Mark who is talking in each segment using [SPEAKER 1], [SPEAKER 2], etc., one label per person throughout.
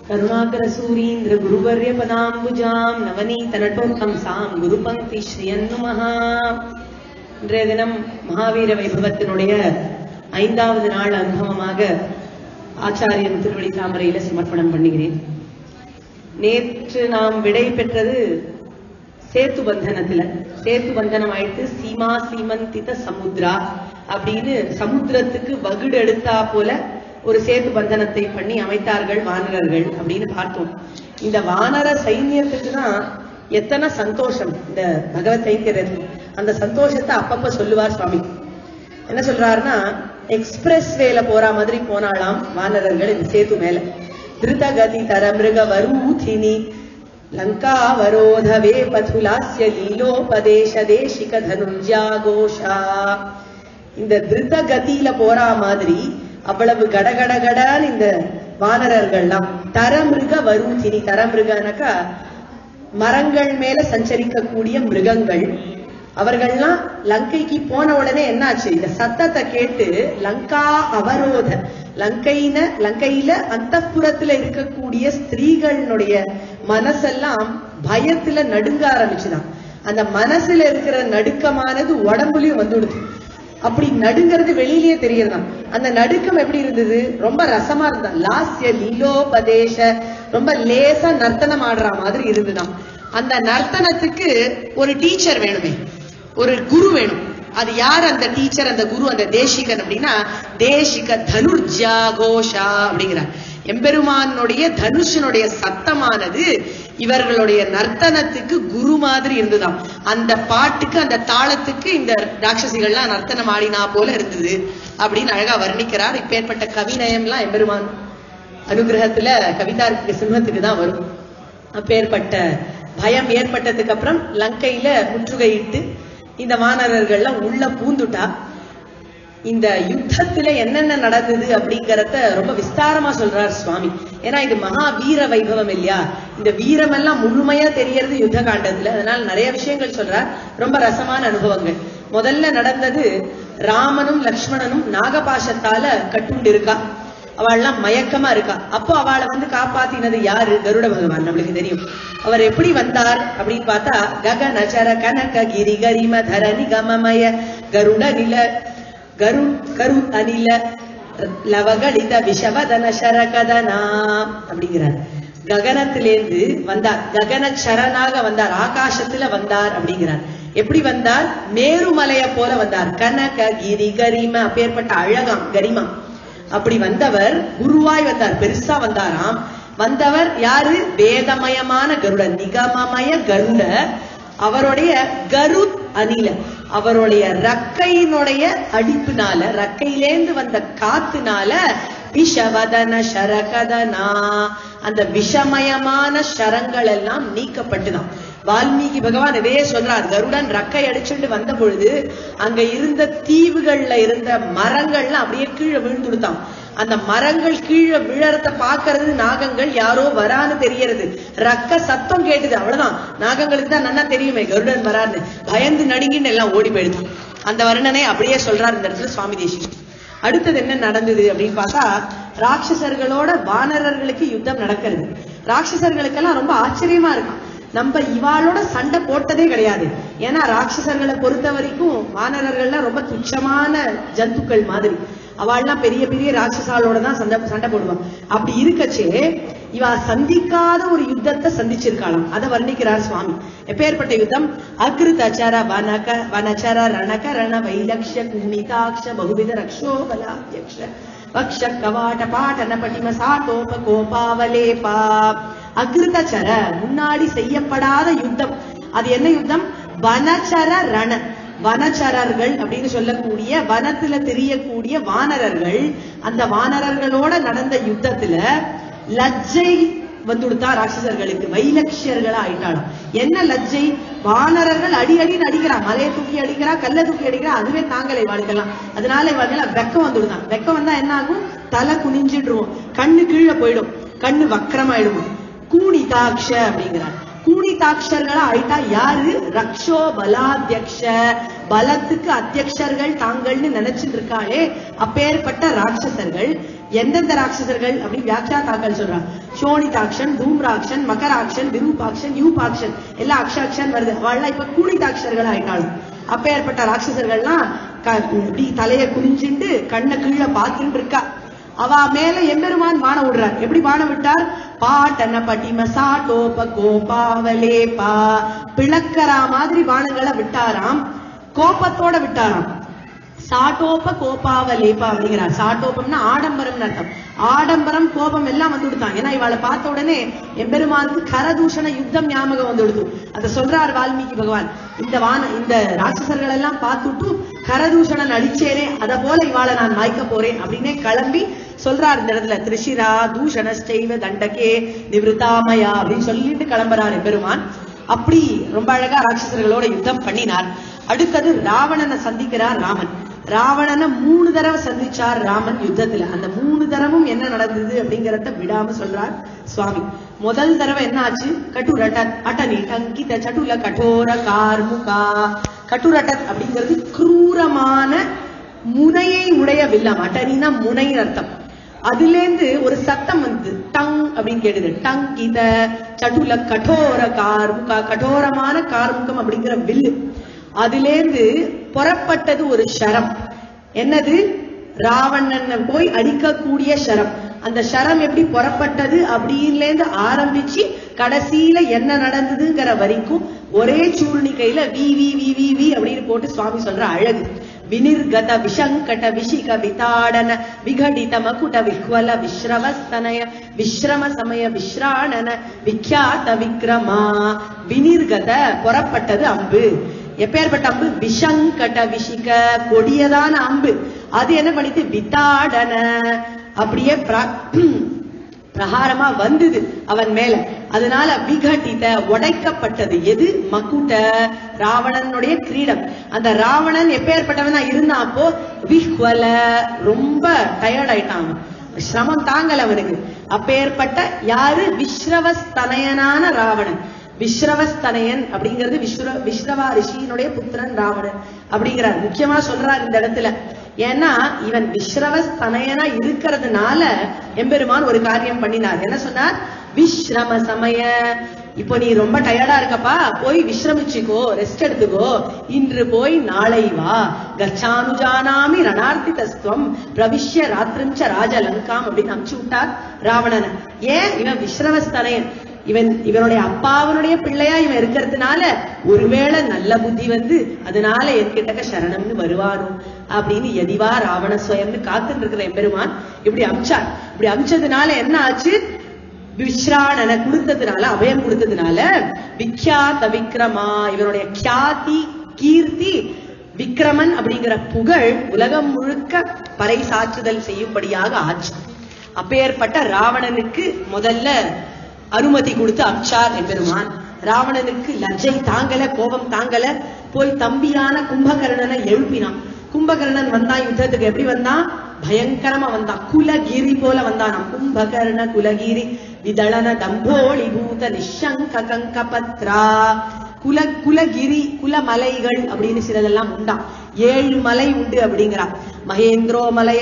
[SPEAKER 1] கருணாகரசூரீந்திர குருவர்ய பதாம்புஜாம் நவநீத நட்டோத்தம் சாம் குரு பங்கி ஸ்ரீயன்னுமஹா இன்றைய தினம் மகாவீர வைபவத்தினுடைய ஐந்தாவது நாள் அனுபவமாக ஆச்சாரியன் திருவடி தாமரையில சமர்ப்பணம் பண்ணுகிறேன் நேற்று நாம் விடை பெற்றது சேத்து பந்தனத்துல சேத்து பந்தனம் ஆயிட்டு சீமா சீமந்தித சமுத்ரா அப்படின்னு சமுத்திரத்துக்கு வகுடு எடுத்தா போல ஒரு சேத்து பந்தனத்தை பண்ணி அமைத்தார்கள் வானரர்கள் அப்படின்னு பார்த்தோம் இந்த வானர சைன்யத்துக்கு தான் எத்தனை சந்தோஷம் இந்த பகவத் ஐக்கியத்தில் அந்த சந்தோஷத்தை அப்பப்ப சொல்லுவார் சுவாமி என்ன சொல்றாருன்னா எக்ஸ்பிரஸ் வேல போற மாதிரி போனாலாம் வானரர்கள் இந்த சேத்து மேல திருதகதி தர மிருக வரூதினி லங்காவரோதவே பதுலாஸ்ய லீலோபதேச தேசிக தனுர்ஜாகோஷா இந்த திருத கதியில போற மாதிரி அவ்வளவு கடகடகடான்னு இந்த வானரர்கள்லாம் தரமிருக வரூதினி தரமிருகனாக்கா மரங்கள் மேல சஞ்சரிக்கக்கூடிய மிருகங்கள் அவர்கள்லாம் லங்கைக்கு போன உடனே என்னாச்சு இந்த சத்தத்தை கேட்டு லங்கா அவரோத லங்கைன லங்கையில அந்த இருக்கக்கூடிய ஸ்திரீகளுடைய மனசெல்லாம் பயத்துல நடுங்க ஆரம்பிச்சுதான் அந்த மனசுல இருக்கிற நடுக்கமானது உடம்புலயும் வந்துடுது அப்படி நடுங்கிறது வெளியிலேயே தெரியறதாம் அந்த நடுக்கம் எப்படி இருந்தது ரொம்ப ரசமா இருந்தான் லாஸ்ய லீலோபதேச ரொம்ப லேசா நர்த்தனம் ஆடுற மாதிரி இருந்துதான் அந்த நர்த்தனத்துக்கு ஒரு டீச்சர் வேணுமே ஒரு குரு வேணும் அது யார் அந்த டீச்சர் அந்த குரு அந்த தேசிகன் அப்படின்னா தேசிக தனுர்ஜா கோஷா அப்படிங்கிறார் எம்பெருமானுடைய தனுஷனுடைய சத்தமானது இவர்களுடைய நர்த்தனத்துக்கு குரு மாதிரி இருந்துதாம் அந்த பாட்டுக்கு அந்த தாளத்துக்கு இந்த ராட்சசிகள்லாம் நர்த்தனம் ஆடினா போல இருந்தது அப்படின்னு அழகா வர்ணிக்கிறார் இப்பேற்பட்ட கவிநயம்லாம் எம்பெருமான் அனுகிரகத்துல கவிதார்க்கு சிம்மத்துக்கு தான் வரும் அப்பேற்பட்ட பயம் ஏற்பட்டதுக்கு அப்புறம் லங்கையில முற்றுகையிட்டு இந்த வானரர்கள்லாம் உள்ள பூந்துட்டா இந்த யுத்தத்துல என்னென்ன நடந்தது அப்படிங்கறத ரொம்ப விஸ்தாரமா சொல்றார் சுவாமி ஏன்னா இது மகா வீர வைபவம் இல்லையா இந்த வீரம் எல்லாம் முழுமையா தெரியறது யுத்த காண்டத்துல அதனால நிறைய விஷயங்கள் சொல்றார் ரொம்ப ரசமான அனுபவங்கள் முதல்ல நடந்தது ராமனும் லக்ஷ்மணனும் நாகபாசத்தால கட்டுண்டு இருக்கா அவள்லாம் மயக்கமா இருக்கா அப்போ அவளை வந்து காப்பாத்தினது யாரு கருட பகவான் நம்மளுக்கு தெரியும் அவர் எப்படி வந்தார் அப்படின்னு பார்த்தா ககனச்சர கனக கிரி கரிம தர நிகமமய கருட நில கரு கரு அனில லவகடித விஷவதன சரகதனா அப்படிங்கிறார் ககனத்திலேருந்து வந்தார் ககன சரணாக வந்தார் ஆகாசத்துல வந்தார் அப்படிங்கிறார் எப்படி வந்தார் மேருமலைய போல வந்தார் கனக கிரி கரிம அப்பேற்பட்ட அழகாம் கரிமா அப்படி வந்தவர் குருவாய் வந்தார் பெருசா வந்தாராம் வந்தவர் யாரு வேதமயமான கருடன் நிகமமய கருட அவருடைய கருத் அணில அவருடைய ரக்கையினுடைய அடிப்புனால ரக்கையிலேந்து வந்த காத்துனால விஷவதன சரகதனா அந்த விஷமயமான ஷரங்கள் எல்லாம் நீக்கப்பட்டுதான் வால்மீகி பகவான் இதே சொல்றார் கருடன் ரக்கை அடிச்சுட்டு வந்த பொழுது அங்க இருந்த தீவுகள்ல இருந்த மரங்கள்லாம் அப்படியே கீழே விழுந்துடுத்தான் அந்த மரங்கள் கீழே விழறத பாக்குறது நாகங்கள் யாரோ வரான்னு தெரியறது ரக்க சத்தம் கேட்டுது அவ்வளவுதான் நாகங்களுக்கு தான் நல்லா தெரியுமே கருடன் வரான்னு பயந்து நடுங்கின்னு எல்லாம் ஓடி போயிடுது அந்த வர்ணனை அப்படியே சொல்றாரு இந்த இடத்துல சுவாமி தேசிகன் அடுத்தது என்ன நடந்தது அப்படின்னு பார்த்தா ராட்சசர்களோட வானரர்களுக்கு யுத்தம் நடக்கிறது ராட்சசர்களுக்கெல்லாம் ரொம்ப ஆச்சரியமா இருக்கும் நம்ம இவாளோட சண்டை போட்டதே கிடையாது ஏன்னா ராட்சசர்களை பொறுத்த வரைக்கும் வானரர்கள்லாம் ரொம்ப துச்சமான ஜந்துக்கள் மாதிரி அவள்லாம் பெரிய பெரிய ராட்சசாலோட தான் சண்டை சண்டை போடுவான் அப்படி இருக்கச்சே இவ சந்திக்காத ஒரு யுத்தத்தை சந்திச்சிருக்காளாம் அதை வர்ணிக்கிறார் சுவாமி எப்பேற்பட்ட யுத்தம் அக்ருத் அச்சார வனக வனச்சர ரணக ரண வைலக்ஷ குணிதாட்ச பகுவித ரக்ஷோ பலாத்யக்ஷ வக்ஷ கவாட பாட்டன பட்டிம சாட்டோப கோபாவலேபா அகிருதச்சர முன்னாடி செய்யப்படாத யுத்தம் அது என்ன யுத்தம் வனச்சர ரண வனச்சரர்கள் அப்படின்னு சொல்லக்கூடிய வனத்துல தெரியக்கூடிய வானரர்கள் அந்த வானரர்களோட நடந்த யுத்தத்துல லஜ்ஜை வந்துடுத்தா ராட்சசர்களுக்கு வைலட்சியர்களா ஆயிட்டாலும் என்ன லஜ்ஜை வானரர்கள் அடி அடின்னு அடிக்கிறா மலையை தூக்கி அடிக்கிறா கல்ல தூக்கி அடிக்கிறா அதுவே தாங்கலை வாழ்க்கலாம் அதனால இவங்கள வெக்கம் வந்துடுதான் வெக்கம் வந்தா என்ன ஆகும் தலை குனிஞ்சிடுவோம் கண்ணு கீழே போயிடும் கண்ணு வக்கரமாயிடும் கூணிதாட்ச அப்படிங்கிறார் கூணிதாட்சர்களா ஆயிட்டா யாரு ரக்ஷோ பலாத்தியக்ஷ பலத்துக்கு அத்தியக்ஷர்கள் தாங்கள்னு நினைச்சிட்டு இருக்காளே அப்பேற்பட்ட ராட்சசர்கள் எந்தெந்த ராட்சசர்கள் அப்படின்னு வியாக்கியாத்தாக்கள் சொல்றாங்க சோனிதாக்ஷன் தூம்ராக்ஷன் மகராக்ஷன் விரூபாக்ஷன் யூபாக்ஷன் எல்லாம் அக்ஷாக்ஷன் வருது அவள்லாம் இப்ப கூணிதாட்சர்கள் ஆயிட்டாலும் அப்ப ஏற்பட்ட ராட்சசர்கள்லாம் க- இப்படி தலைய குனிஞ்சுண்டு கண்ணை கீழே பார்த்துட்டு இருக்கா அவ மேல எம்பெருமான் வானம் விடுறார் எப்படி வானம் விட்டார் பாட்டன பட்டிம சாட்டோப கோபாவலேபா பிளக்கரா மாதிரி வானங்களை விட்டாராம் கோபத்தோட விட்டாராம் சாட்டோப்ப கோபாவ லேபா அப்படிங்கிறார் சாட்டோப்பம்னா ஆடம்பரம்னு அர்த்தம் ஆடம்பரம் கோபம் எல்லாம் வந்து விடுத்தான் ஏன்னா இவளை பார்த்த உடனே எம்பெருமானுக்கு கரதூஷண யுத்தம் ஞாபகம் வந்து விடுத்து அதை சொல்றார் வால்மீகி பகவான் இந்த வான இந்த ராட்சசர்கள் எல்லாம் பார்த்துட்டு கரதூஷணன் அடிச்சேனே அத போல இவாளை நான் மாய்க்க போறேன் அப்படின்னே கிளம்பி சொல்றார் இந்த இடத்துல திரிஷிரா தூஷணஸ்டைவ தண்டகே நிவிருத்தாமயா அப்படின்னு சொல்லிட்டு கிளம்புறார் எம்பெருமான் அப்படி ரொம்ப அழகா ராட்சசர்களோட யுத்தம் பண்ணினார் அடுத்தது ராவணனை சந்திக்கிறார் ராமன் ராவணனை மூணு தடவை சந்திச்சார் ராமன் யுத்தத்துல அந்த மூணு தடவும் என்ன நடந்தது அப்படிங்கறத விடாம சொல்றார் சுவாமி முதல் தடவை என்ன ஆச்சு கட்டுரட்ட அட்டனி டங்கித சட்டுல கடோர கார்முகா கட்டுரட்டத் அப்படிங்கிறது கிரூரமான முனையை உடைய வில்லம் அட்டனினா முனை அர்த்தம் அதிலேந்து ஒரு சத்தம் வந்து டங் அப்படின்னு கேட்டது டங் இத சட்டுல கடோர கார்முகா கடோரமான கார்முகம் அப்படிங்கிற வில்லு அதிலேந்து புறப்பட்டது ஒரு ஷரம் என்னது ராவணனை போய் அடிக்கக்கூடிய ஷரம் அந்த ஷரம் எப்படி புறப்பட்டது அப்படின்லேருந்து ஆரம்பிச்சு கடைசியில என்ன நடந்ததுங்கிற வரைக்கும் ஒரே சூழ்நிகையில வி வி வி வி வி அப்படின்னு போட்டு சுவாமி சொல்ற அழகு வினிர்கத விஷங்கட விஷிக விதாடன விகடித மகுட விஹ்வல விஸ்ரவஸ்தனய விஸ்ரம சமய விஸ்ராணன விக்யாத விக்ரமா வினிர்கத புறப்பட்டது அம்பு எப்பேற்பட்ட அம்பு விஷங்கட விஷிக கொடியதான அம்பு அது என்ன பண்ணிட்டு வித்தாடன அப்படியே பிர- பிரகாரமா வந்தது அவன் மேல அதனால விகட்டித உடைக்கப்பட்டது எது மக்குட்ட ராவணனுடைய கிரீடம் அந்த ராவணன் எப்பேற்பட்டவனா இருந்தான் அப்போ விஹ்வல ரொம்ப டயர்ட் ஆயிட்டான் அவன். சிரமம் தாங்கல அவனுக்கு அப்பேற்பட்ட யாரு விஸ்ரவஸ்தனயனான ராவணன் விஸ்ரவஸ்தனயன் அப்படிங்கிறது விஸ்ர விஸ்ரவா ரிஷியினுடைய புத்திரன் ராவணன் அப்படிங்கிறார் முக்கியமா சொல்றார் இந்த இடத்துல ஏன்னா இவன் விஸ்ரவஸ்தனயனா இருக்கிறதுனால எம்பெருமான் ஒரு காரியம் பண்ணினார் என்ன சொன்னார் விஸ்ரம சமய இப்போ நீ ரொம்ப டயர்டா இருக்கப்பா போய் விஸ்ரமிச்சுக்கோ ரெஸ்ட் எடுத்துக்கோ இன்று போய் நாளை வா கச்சானுஜானாமி ரணார்த்தி தஸ்துவம் பிரவிஷ்ய ராத்திரிஞ்ச ராஜலங்காம் அப்படின்னு அமுச்சு விட்டார் ராவணனை ஏன் இவன் விஸ்ரவஸ்தனயன் இவன் இவனுடைய அப்பாவனுடைய பிள்ளையா இவன் இருக்கிறதுனால ஒருவேளை நல்ல புத்தி வந்து அதனால என்கிட்டக்க சரணம்னு வருவானோ அப்படின்னு எதிவா ராவண சுயம்னு காத்துட்டு இருக்கிற எம்பெருமான் இப்படி அமிச்சார் இப்படி அமிச்சதுனால என்ன ஆச்சு விஸ்ராணனை கொடுத்ததுனால அபயம் கொடுத்ததுனால விக்யாத விக்ரமா இவனுடைய கியாதி கீர்த்தி விக்ரமன் அப்படிங்கிற புகழ் உலகம் முழுக்க பறைசாற்றுதல் செய்யும்படியாக ஆச்சு அப்பேற்பட்ட ராவணனுக்கு முதல்ல அனுமதி கொடுத்து அம்சார் எம்பெருமான் ராவணனுக்கு லஜ்ஜை தாங்கல கோபம் தாங்கல போய் தம்பியான கும்பகர்ணனை எழுப்பினான் கும்பகர்ணன் வந்தான் யுத்தத்துக்கு எப்படி வந்தான் பயங்கரமா வந்தான் குலகிரி போல வந்தானாம் கும்பகர்ண குலகிரி விதளன தம்போளி பூத நிஷங்க கங்க பத்ரா குல குலகிரி குலமலைகள் அப்படின்னு சிலதெல்லாம் உண்டாம் ஏழு மலை உண்டு அப்படிங்கிறா மகேந்திரோ மலைய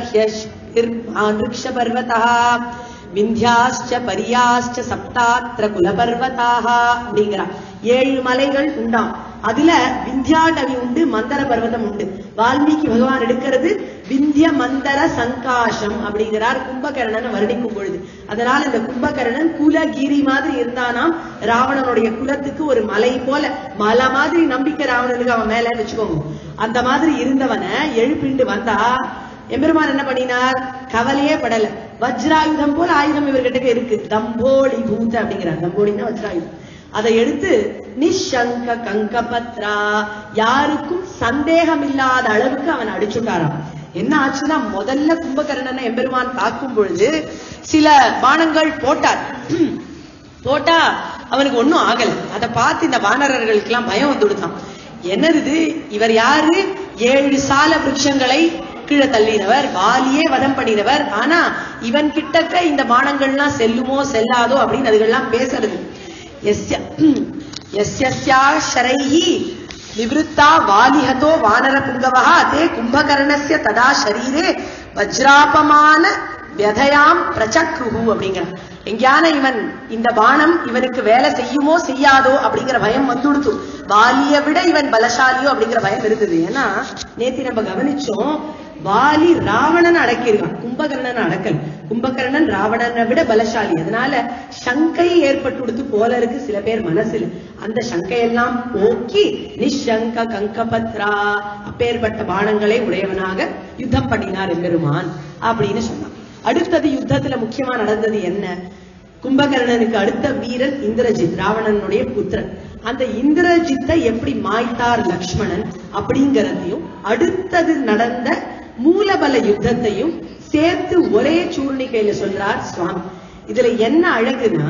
[SPEAKER 1] சஹ்ய பர்வதா விந்தியாச்ச பரியாச்ச சப்தாத்திர குலபர்வதாக அப்படிங்கிறா ஏழு மலைகள் உண்டாம் அதுல விந்தியாடவி உண்டு மந்தர பர்வதம் உண்டு வால்மீகி பகவான் எடுக்கிறது விந்திய மந்தர சங்காஷம் அப்படிங்கிறார் கும்பகர்ணனை வர்ணிக்கும் பொழுது அதனால இந்த கும்பகர்ணன் குலகிரி மாதிரி இருந்தானாம் ராவணனுடைய குலத்துக்கு ஒரு மலை போல மலை மாதிரி நம்பிக்கை ராவணனுக்கு அவன் மேல வச்சுக்கோங்க அந்த மாதிரி இருந்தவனை எழுப்பிண்டு வந்தா எம்பெருமான் என்ன பண்ணினார் கவலையே படல வஜ்ராயுதம் போல ஆயுதம் இவர்கிட்ட இருக்கு தம்போலி பூத அப்படிங்கிறார் தம்போலின்னா வஜ்ராயுதம் அதை எடுத்து நிஷங்க கங்கபத்ரா யாருக்கும் சந்தேகம் இல்லாத அளவுக்கு அவன் அடிச்சுட்டாராம் என்ன ஆச்சுன்னா முதல்ல கும்பகர்ணனை எம்பெருமான் தாக்கும் பொழுது சில பானங்கள் போட்டார் போட்டா அவனுக்கு ஒண்ணும் ஆகல அதை பார்த்து இந்த வானரர்களுக்கு எல்லாம் பயம் வந்து கொடுத்தான் என்னது இது? இவர் யாரு ஏழு சால விருட்சங்களை கீழே தள்ளினவர் வாலியே வதம் பண்ணினவர் ஆனா இவன் கிட்டக்க இந்த பானங்கள்லாம் செல்லுமோ செல்லாதோ அப்படின்னு அதுகள்லாம் பேசுறது எஸ்ய எஸ்யஸ்யா ஷரைஹி நிவிருத்தா வாலிஹதோ வானர புங்கவஹ தே கும்பகர்ணஸ்ய ததா ஷரீரே வஜ்ராபமான வியதையாம் பிரச்சக்ருஹு அப்படிங்கிறான் எங்கேயான இவன் இந்த பானம் இவனுக்கு வேலை செய்யுமோ செய்யாதோ அப்படிங்கிற பயம் வந்துடுத்து வாலியை விட இவன் பலசாலியோ அப்படிங்கிற பயம் இருந்தது ஏன்னா நேத்தி நம்ம கவனிச்சோம் வாலி ராவணன் அடக்கியிருக்கான் கும்பகர்ணன் அடக்கல் கும்பகர்ணன் ராவணனை விட பலசாலி அதனால சங்கை ஏற்பட்டுடுத்து போல இருக்கு சில பேர் மனசுல அந்த சங்கையெல்லாம் போக்கி நிஷங்க கங்கபத்ரா அப்பேற்பட்ட பானங்களை உடையவனாக யுத்தம் பண்ணினார் எம்பெருமான் அப்படின்னு சொன்னான் அடுத்தது யுத்தத்துல முக்கியமா நடந்தது என்ன கும்பகர்ணனுக்கு அடுத்த வீரன் இந்திரஜித் ராவணனுடைய புத்திரன் அந்த இந்திரஜித்தை எப்படி மாய்த்தார் லக்ஷ்மணன் அப்படிங்கறதையும் அடுத்தது நடந்த மூலபல யுத்தத்தையும் சேர்த்து ஒரே சூர்ணிகையில சொல்றார் சுவாமி இதுல என்ன அழகுனா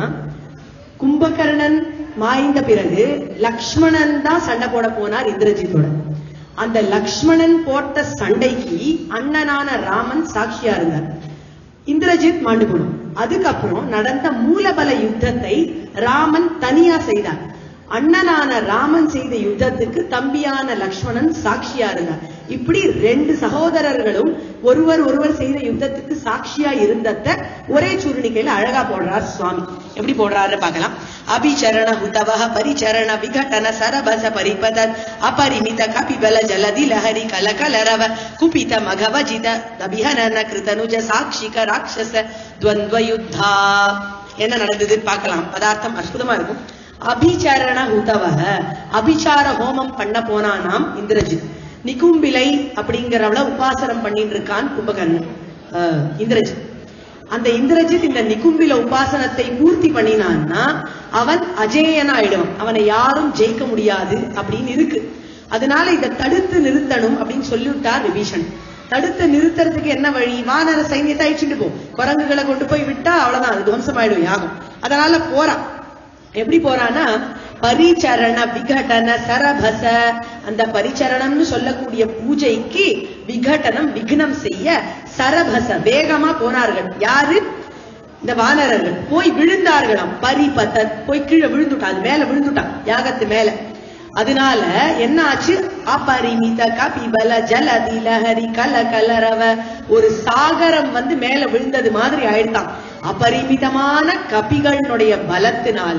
[SPEAKER 1] கும்பகர்ணன் மாய்ந்த பிறகு லக்ஷ்மணன் தான் சண்டை போட போனார் இந்திரஜித்தோட அந்த லக்ஷ்மணன் போட்ட சண்டைக்கு அண்ணனான ராமன் சாட்சியா இருந்தார் இந்திரஜித் மாண்டு போனான் அதுக்கப்புறம் நடந்த மூலபல யுத்தத்தை ராமன் தனியா செய்தார் அண்ணனான ராமன் செய்த யுத்தத்துக்கு தம்பியான லக்ஷ்மணன் சாட்சியா இருந்தார் இப்படி ரெண்டு சகோதரர்களும் ஒருவர் ஒருவர் செய்த யுத்தத்துக்கு சாட்சியா இருந்தத ஒரே சூர்ணிக்கையில அழகா போடுறார் சுவாமி எப்படி போடுறாரு பார்க்கலாம் அபிச்சரண உதவ பரிச்சரண விகட்டன சரபச பரிபதத் அபரிமித கபிபல ஜலதி லஹரி கலகலரவ குபித மகவஜித அபிஹனன கிருதனுஜ சாட்சிக ராட்சச துவந்த்வ யுத்தா என்ன நடந்ததுன்னு பார்க்கலாம் பதார்த்தம் அற்புதமா இருக்கும் அபிச்சரண உதவ அபிச்சார ஹோமம் பண்ண போனானாம் இந்திரஜித் நிகும்பிலை அப்படிங்கிறவள உபாசனம் பண்ணிட்டு இருக்கான் கும்பகர்ணன் அஹ், இந்திரஜித் அந்த இந்திரஜித் இந்த நிகும்பில உபாசனத்தை பூர்த்தி பண்ணினான்னா அவன் அஜேயனா ஆயிடுவான் அவனை யாரும் ஜெயிக்க முடியாது அப்படின்னு இருக்கு அதனால இதை தடுத்து நிறுத்தணும் அப்படின்னு சொல்லிவிட்டார் விபீஷன் தடுத்து நிறுத்துறதுக்கு என்ன வழி வானர சைன்யத்தை அழிச்சுட்டு போ குரங்குகளை கொண்டு போய் விட்டா அவ்வளவுதான் அது துவம்சமாயிடும் யாகம் அதனால போறான் எப்படி போறான்னா பரிச்சரண விகடன சரபச அந்த பரிச்சரணம்னு சொல்லக்கூடிய பூஜைக்கு விகடனம் விக்னம் செய்ய சரபச வேகமா போனார்கள் யாரு இந்த வானரர்கள் போய் விழுந்தார்களாம் பரிபத்த போய் கீழே விழுந்துட்டான் அது மேல விழுந்துட்டான் யாகத்து மேல அதனால என்ன ஆச்சு அபரிமித கபிபல ஜலதி லஹரி கல கலரவ ஒரு சாகரம் வந்து மேல விழுந்தது மாதிரி ஆயிடுதான் அபரிமிதமான கபிகளுடைய பலத்தினால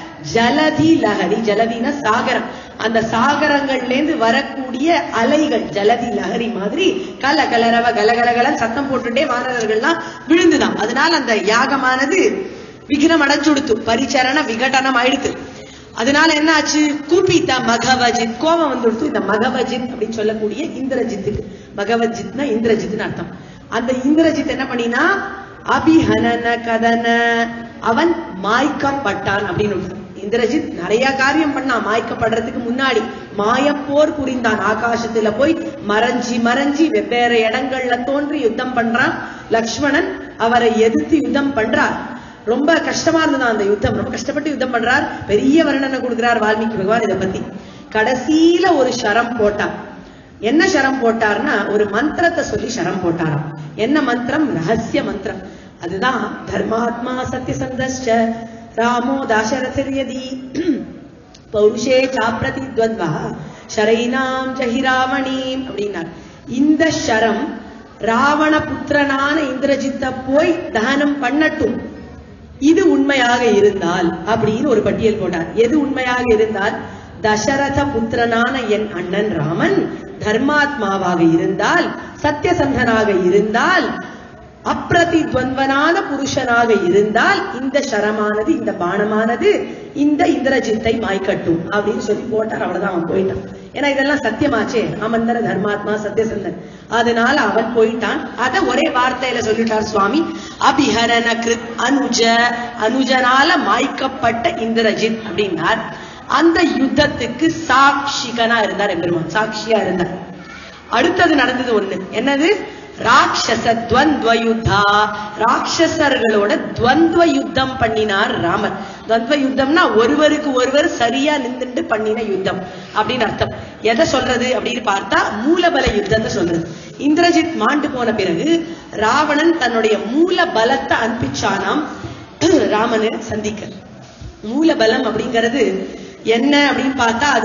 [SPEAKER 1] ஜலதி லஹரி ஜலதின சாகரம் அந்த சாகரங்கள்ல இருந்து வரக்கூடிய அலைகள் ஜலதி லஹரி மாதிரி கல கலரவ கலகலகல சத்தம் போட்டுட்டே வானரர்கள்லாம் விழுந்துதான் அதனால அந்த யாகமானது விக்னம் அடைஞ்சுடுத்து பரிச்சரண விகடனம் ஆயிடுத்து அதனால என்ன ஆச்சு குபித மகவஜித் கோபம் வந்துடுத்து இந்த மகவஜித் அப்படின்னு சொல்லக்கூடிய இந்திரஜித்துக்கு மகவஜித்னா இந்திரஜித்னு அர்த்தம் அந்த இந்திரஜித் என்ன பண்ணினா அபிஹனன கதன அவன் மாய்க்கப்பட்டான் அப்படின்னு அர்த்தம். இந்திரஜித் நிறைய காரியம் பண்ணான் மாய்க்கப்படுறதுக்கு முன்னாடி மாயப்போர் புரிந்தான் ஆகாசத்துல போய் மறைஞ்சி மறைஞ்சி வெவ்வேறு இடங்கள்ல தோன்றி யுத்தம் பண்றான் லக்ஷ்மணன் அவரை எதிர்த்து யுத்தம் பண்றார் ரொம்ப கஷ்டமா இருந்தது அந்த யுத்தம் ரொம்ப கஷ்டப்பட்டு யுத்தம் பண்றார் பெரிய வர்ணனை கொடுக்கிறார் வால்மீகி பகவான் இதை பத்தி கடைசியில ஒரு சரம் போட்டார் என்ன சரம் போட்டார்னா ஒரு மந்திரத்தை சொல்லி சரம் போட்டாராம் என்ன மந்திரம் ரகசிய மந்திரம் அதுதான் தர்மாத்மா சத்யசந்தஸ்ச ராமோ தாசரதிர்யதி பௌருஷே சாப்ரதி துவத்வா ஷரைனாம் ஜஹிராவணீம் அப்படின்னார் இந்த ஷரம் ராவண புத்திரனான இந்திரஜித்த போய் தானம் பண்ணட்டும் இது உண்மையாக இருந்தால் அப்படின்னு ஒரு பட்டியல் போட்டார் எது உண்மையாக இருந்தால் தசரத புத்திரனான என் அண்ணன் ராமன் தர்மாத்மாவாக இருந்தால் சத்தியசந்தனாக இருந்தால் அப்பிரதித்வந்தனான புருஷனாக இருந்தால் இந்த சரமானது இந்த பானமானது இந்த இந்திரஜித்தை மாய்க்கட்டும் அப்படின்னு சொல்லி போட்டார் அவ்வளவுதான் அவன் போயிட்டான் ஏன்னா இதெல்லாம் சத்தியமாச்சே அமந்தர தர்மாத்மா சத்தியசந்தன் அதனால அவன் போயிட்டான் அத ஒரே வார்த்தையில சொல்லிட்டார் சுவாமி அபிஹரண கிருத் அனுஜ அனுஜனால மாய்க்கப்பட்ட இந்திரஜித் அப்படின்னார் அந்த யுத்தத்துக்கு சாட்சிகனா இருந்தார் எம்பெருமான் சாட்சியா இருந்தார் அடுத்தது நடந்தது ஒண்ணு என்னது ராட்சச துவந்த்வ யுத்தா ராட்சசர்களோட துவந்த்வ யுத்தம் பண்ணினார் ராமர் துவந்த்வ யுத்தம்னா ஒருவருக்கு ஒருவர் சரியா நின்றுட்டு பண்ணின யுத்தம் அப்படின்னு அர்த்தம் எதை சொல்றது அப்படின்னு பார்த்தா மூலபல யுத்தத்தை சொல்றது இந்திரஜித் மாண்டு போன பிறகு ராவணன் தன்னுடைய மூல பலத்தை அனுப்பிச்சானாம் ராமனை சந்திக்க மூல பலம் அப்படிங்கிறது என்ன அப்படின்னு பார்த்தா அதுல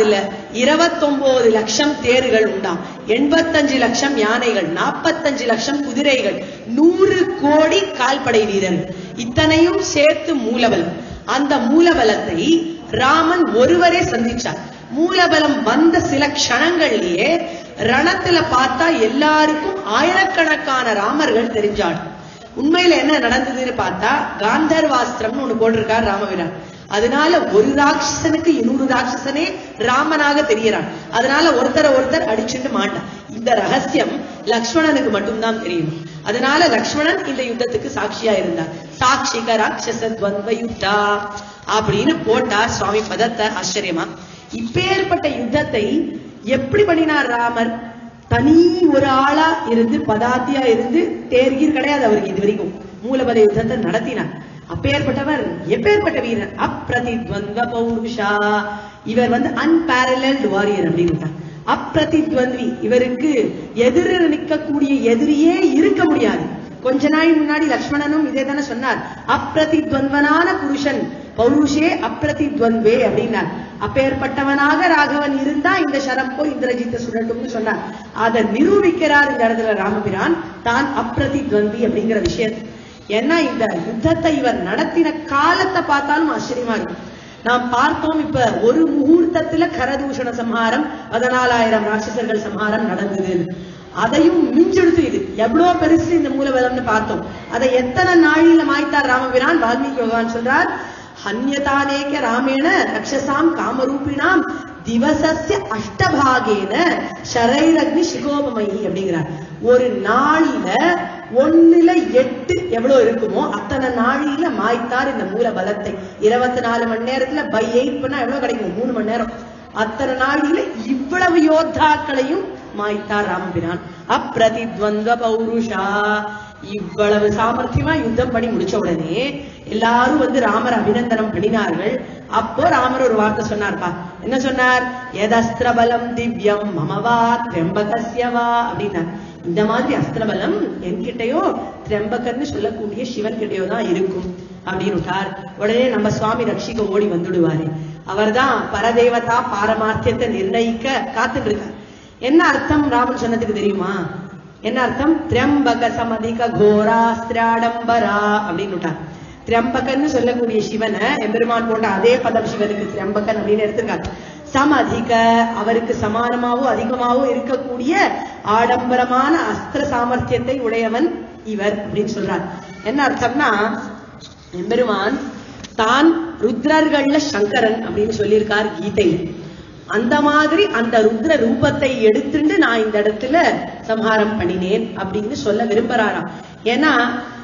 [SPEAKER 1] இருபத்தொன்பது லட்சம் தேர்கள் உண்டாம் எண்பத்தஞ்சு லட்சம் யானைகள் நாற்பத்தஞ்சு லட்சம் குதிரைகள் நூறு கோடி கால்படை வீரர்கள் இத்தனையும் சேர்த்து மூலபலம் அந்த மூலபலத்தை ராமன் ஒருவரே சந்திச்சார் மூலபலம் வந்த சில க்ஷணங்கள்லயே ரணத்துல பார்த்தா எல்லாருக்கும் ஆயிரக்கணக்கான ராமர்கள் தெரிஞ்சாள் உண்மையில என்ன நடந்ததுன்னு பார்த்தா காந்தர்வாஸ்திரம்னு ஒண்ணு போட்டிருக்கார் ராமவீரன் அதனால ஒரு ராட்சசனுக்கு இன்னொரு ராட்சசனே ராமனாக தெரியறான் அதனால ஒருத்தரை ஒருத்தர் அடிச்சுட்டு மாட்டான் இந்த ரகசியம் லக்ஷ்மணனுக்கு மட்டும்தான் தெரியும் அதனால லக்ஷ்மணன் இந்த யுத்தத்துக்கு சாட்சியா இருந்தார் சாட்சிக ராட்சச துவந்த யுத்தா அப்படின்னு போட்டார் சுவாமி பதத்தை ஆச்சரியமா இப்பேற்பட்ட யுத்தத்தை எப்படி பண்ணினார் ராமர் தனி ஒரு ஆளா இருந்து பதாத்தியா இருந்து தேர்கீர் கிடையாது அவருக்கு இது வரைக்கும் மூலபத யுத்தத்தை நடத்தினார் அப்பேற்பட்டவர் எப்பேற்பட்ட வீரர் அப்பிரதித்வந்த பௌருஷா இவர் வந்து அன்பேரலல்டு வாரியர் அப்படின்னு அப்பிரதித்வந்தி இவருக்கு எதிர நிற்கக்கூடிய எதிரியே இருக்க முடியாது கொஞ்ச நாள் முன்னாடி லக்ஷ்மணனும் இதே தானே சொன்னார் அப்பிரதித்வந்தனான புருஷன் பௌருஷே அப்பிரதித்வந்த்வே அப்படின்னார் அப்பேற்பட்டவனாக ராகவன் இருந்தா இந்த சரம் போய் இந்திரஜித்த சுடட்டும்னு சொன்னார் அதை நிரூபிக்கிறார் இந்த இடத்துல ராமபிரான் தான் அப்பிரதித்வந்தி அப்படிங்கிற விஷயத்தை ஏன்னா இந்த யுத்தத்தை இவர் நடத்தின காலத்தை பார்த்தாலும் ஆச்சரியமா இருக்கும் நாம் பார்த்தோம் இப்ப ஒரு முகூர்த்தத்துல கரதூஷண சம்ஹாரம் பதினாலாயிரம் ராட்சசர்கள் சம்ஹாரம் நடந்தது அதையும் மிஞ்செடுத்து இது எவ்வளவு பெருசு இந்த மூலபலம்னு பார்த்தோம் அதை எத்தனை நாளில மாய்த்தார் ராமபிரான் வால்மீகி பகவான் சொல்றார் ஹன்யதானேக ராமேண ரக்ஷசாம் காமரூபிணாம் திவசஸ்ய அஷ்டபாகேன ஷரைரக்னி சிகோபமயி அப்படிங்கிறார் ஒரு நாளில ஒண்ணுல எட்டு எவ்வளவு இருக்குமோ அத்தனை நாளில மாய்த்தார் இந்த மூல பலத்தை இருபத்தி நாலு மணி நேரத்துல பை எயிட் பண்ணா எவ்வளவு கிடைக்கும் மூணு மணி நேரம் அத்தனை நாளில இவ்வளவு யோத்தாக்களையும் மாய்த்தார் ராமபிரான் அப்பிரதித்வந்த பௌருஷா இவ்வளவு சாமர்த்தியமா யுத்தம் பண்ணி முடிச்ச உடனே எல்லாரும் வந்து ராமர் அபிநந்தனம் பண்ணினார்கள் அப்போ ராமர் ஒரு வார்த்தை சொன்னார்ப்பா என்ன சொன்னார் எதஸ்திரபலம் திவ்யம் மமவா திரம்பகஸ்யவா அப்படின்னார் இந்த மாதிரி அஸ்திரபலம் என்கிட்டயோ திரம்பகர்னு சொல்லக்கூடிய சிவன் கிட்டயோ தான் இருக்கும் அப்படின்னு விட்டார் உடனே நம்ம சுவாமி ரட்சிக்க ஓடி வந்துடுவாரு அவர்தான் பரதேவதா பாரமார்த்தியத்தை நிர்ணயிக்க காத்துட்டு இருக்கார் என்ன அர்த்தம் ராமன் சொன்னதுக்கு தெரியுமா என்ன அர்த்தம் திரம்பக சமதிக கோராஸ்திராடம்பரா அப்படின்னு விட்டார் திரம்பகன்னு சொல்லக்கூடிய சிவனை எம்பெருமான் போட்ட அதே பதம் சிவனுக்கு திரம்பகன் அப்படின்னு எடுத்திருக்காரு சமதிக அவருக்கு சமானமாவோ அதிகமாவோ இருக்கக்கூடிய ஆடம்பரமான அஸ்திர சாமர்த்தியத்தை உடையவன் இவர் அப்படின்னு சொல்றார் என்ன அர்த்தம்னா எம்பெருமான் தான் ருத்ரர்கள்ல சங்கரன் அப்படின்னு சொல்லியிருக்கார் கீதையில் அந்த மாதிரி அந்த ருத்ர ரூபத்தை எடுத்துட்டு நான் இந்த இடத்துல சம்ஹாரம் பண்ணினேன் அப்படின்னு சொல்ல விரும்புறாராம் ஏன்னா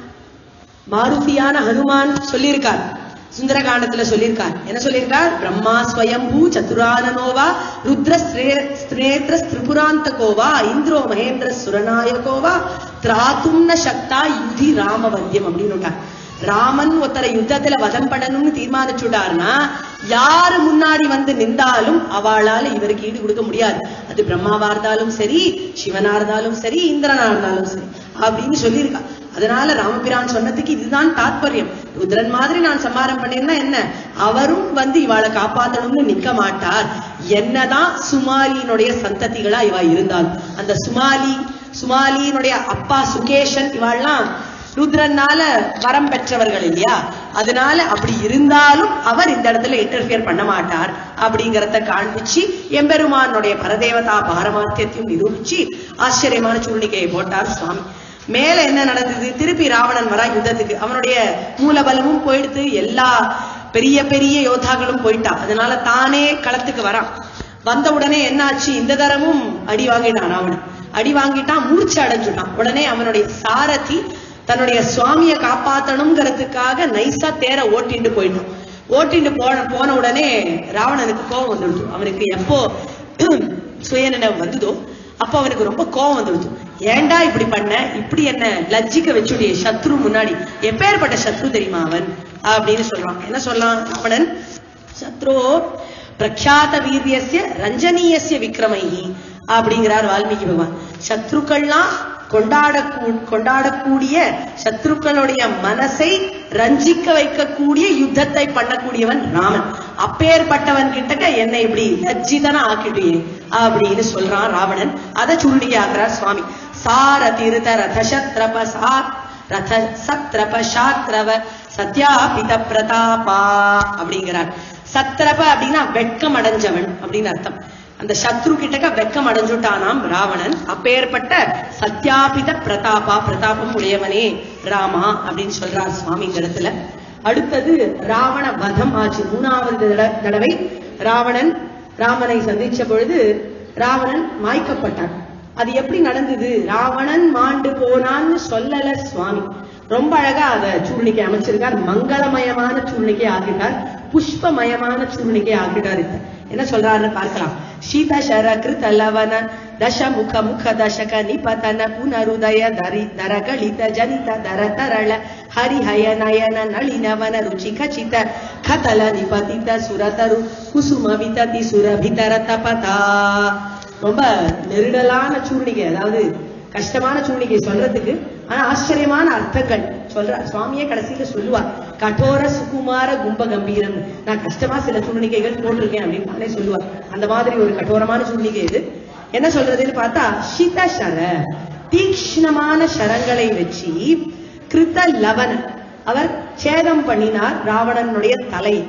[SPEAKER 1] மாருதியான ஹனுமான் சொல்லியிருக்கார் சுந்தரகாண்டத்துல சொல்லியிருக்கார் என்ன சொல்லியிருக்கார் பிரம்மா ஸ்வயம்பூ சதுரானனோவா ருத்ர ஸ்திரேத்ர திரிபுராந்தகோவா இந்திரோ மகேந்திர சுரநாயகோவா திராத்தும்ன சக்தா யுதி ராமவந்தியம் அப்படின்னு ராமன் ஒருத்தரை யுத்தத்துல வதம் பண்ணணும்னு தீர்மானிச்சுட்டாருன்னா யாரு முன்னாடி வந்து நின்றாலும் அவளால இவருக்கு ஈடு கொடுக்க முடியாது அது பிரம்மாவா இருந்தாலும் சரி சிவனா இருந்தாலும் சரி இந்திரனா இருந்தாலும் சரி அப்படின்னு சொல்லியிருக்கா அதனால ராமபிரான் சொன்னதுக்கு இதுதான் தாத்பரியம் ருத்ரன் மாதிரி நான் சம்மாரம் பண்ணேன்னா என்ன அவரும் வந்து இவாளை காப்பாத்தணும்னு நிக்க மாட்டார் என்னதான் சுமாலியினுடைய சந்ததிகளா இவா இருந்தாலும் அந்த சுமாலி சுமாலியினுடைய அப்பா சுகேஷன் இவாள்லாம் ருத்ரனால வரம் பெற்றவர்கள் இல்லையா அதனால அப்படி இருந்தாலும் அவர் இந்த இடத்துல இன்டர்ஃபியர் பண்ண மாட்டார் அப்படிங்கறத காண்பிச்சு எம்பெருமானுடைய பரதேவதா பாரமாத்தியத்தையும் நிரூபிச்சு ஆச்சரியமான சூழ்நிலையை போட்டார் சுவாமி மேல என்ன நடந்தது திருப்பி ராவணன் வரா யுத்தத்துக்கு அவனுடைய மூலபலமும் போயிடுத்து எல்லா பெரிய பெரிய யோதாக்களும் போயிட்டான் அதனால தானே களத்துக்கு வரான் வந்த உடனே என்னாச்சு இந்த தரமும் அடி வாங்கிட்டான் ராவணன் அடி வாங்கிட்டான் மூர்ச்சி அடைஞ்சுட்டான் உடனே அவனுடைய சாரதி தன்னுடைய சுவாமிய காப்பாத்தணுங்கிறதுக்காக நைஸா தேர ஓட்டிட்டு போயிட்டான் ஓட்டிட்டு போன போன உடனே ராவணனுக்கு கோபம் வந்துடுச்சு அவனுக்கு எப்போ சுயநினைவு வந்ததோ அப்போ அவனுக்கு ரொம்ப கோபம் வந்துடுச்சு ஏன்டா இப்படி பண்ண இப்படி என்ன லஜ்ஜிக்க வச்சுடைய சத்ரு முன்னாடி எப்பேற்பட்ட சத்ரு தெரியுமா அவன் அப்படின்னு சொல்றான் என்ன சொல்லலாம் ராவணன் சத்ரோ பிரக்யாத வீரியஸ்ய ரஞ்சனீயஸ்ய விக்ரமைஹி அப்படிங்கிறார் வால்மீகி பகவான் சத்ருக்கள்லாம் கொண்டாட கொண்டாடக்கூடிய சத்ருக்களுடைய மனசை ரஞ்சிக்க வைக்கக்கூடிய யுத்தத்தை பண்ணக்கூடியவன் ராமன் அப்பேற்பட்டவன் கிட்டக்க என்னை இப்படி லஜ்ஜிதனா ஆக்கிட்டியே அப்படின்னு சொல்றான் ராவணன் அதை சுருடிக்க ஆக்குறார் சுவாமி சார திருத ரத சத்ரப சா ரத சத்ரப சாத்ரவ சத்யாபித பிரதாபா அப்படிங்கிறார் சத்ரப அப்படின்னா வெட்கம் அடைஞ்சவன் அப்படின்னு அர்த்தம் அந்த சத்ரு கிட்டக்க வெக்கம் அடைஞ்சுட்டானாம் ராவணன் அப்பேற்பட்ட சத்யாபித பிரதாபா பிரதாபம் உடையவனே ராமா அப்படின்னு சொல்றார் சுவாமி இந்த இடத்துல அடுத்தது ராவண வதம் ஆச்சு மூணாவது தட- தடவை ராவணன் ராமனை சந்திச்ச பொழுது ராவணன் மாய்க்கப்பட்டான் அது எப்படி நடந்தது ராவணன் மாண்டு போனான்னு சொல்லல சுவாமி ரொம்ப அழகா அத சூழ்நிலை அமைச்சிருக்கார் மங்களமயமான சூழ்நிலை ஆக்கிட்டார் புஷ்பமயமான சூழ்நிலை ஆக்கிட்டார் இப்ப என்ன சொல்றாருன்னு பார்க்கலாம் சீத சர கிருத லவன தச முக முக தசக நிபதன புனருதய தரி தரகளித ஜனித தர தரள ஹரிஹய நயன நளினவன ருச்சி கச்சித கதல நிபதித சுரதரு குசும விததி சுரபிதர தபதா ரொம்ப நெருடலான சூழ்நிலை அதாவது கஷ்டமான சூழ்நிலை சொல்றதுக்கு ஆனா ஆச்சரியமான அர்த்தங்கள் சொல்ற சுவாமியே கடைசியில சொல்லுவார் கடோர சுகுமார கும்ப கம்பீரம் நான் கஷ்டமா சில சூழ்நிலைகள் போட்டிருக்கேன் அப்படின்னு நானே சொல்லுவார் அந்த மாதிரி ஒரு கடோரமான சூழ்நிலை இது என்ன சொல்றதுன்னு பார்த்தா ஷித சர தீக்ஷ்ணமான சரங்களை வச்சு கிருத்த லவன அவர் சேதம் பண்ணினார் ராவணனுடைய தலை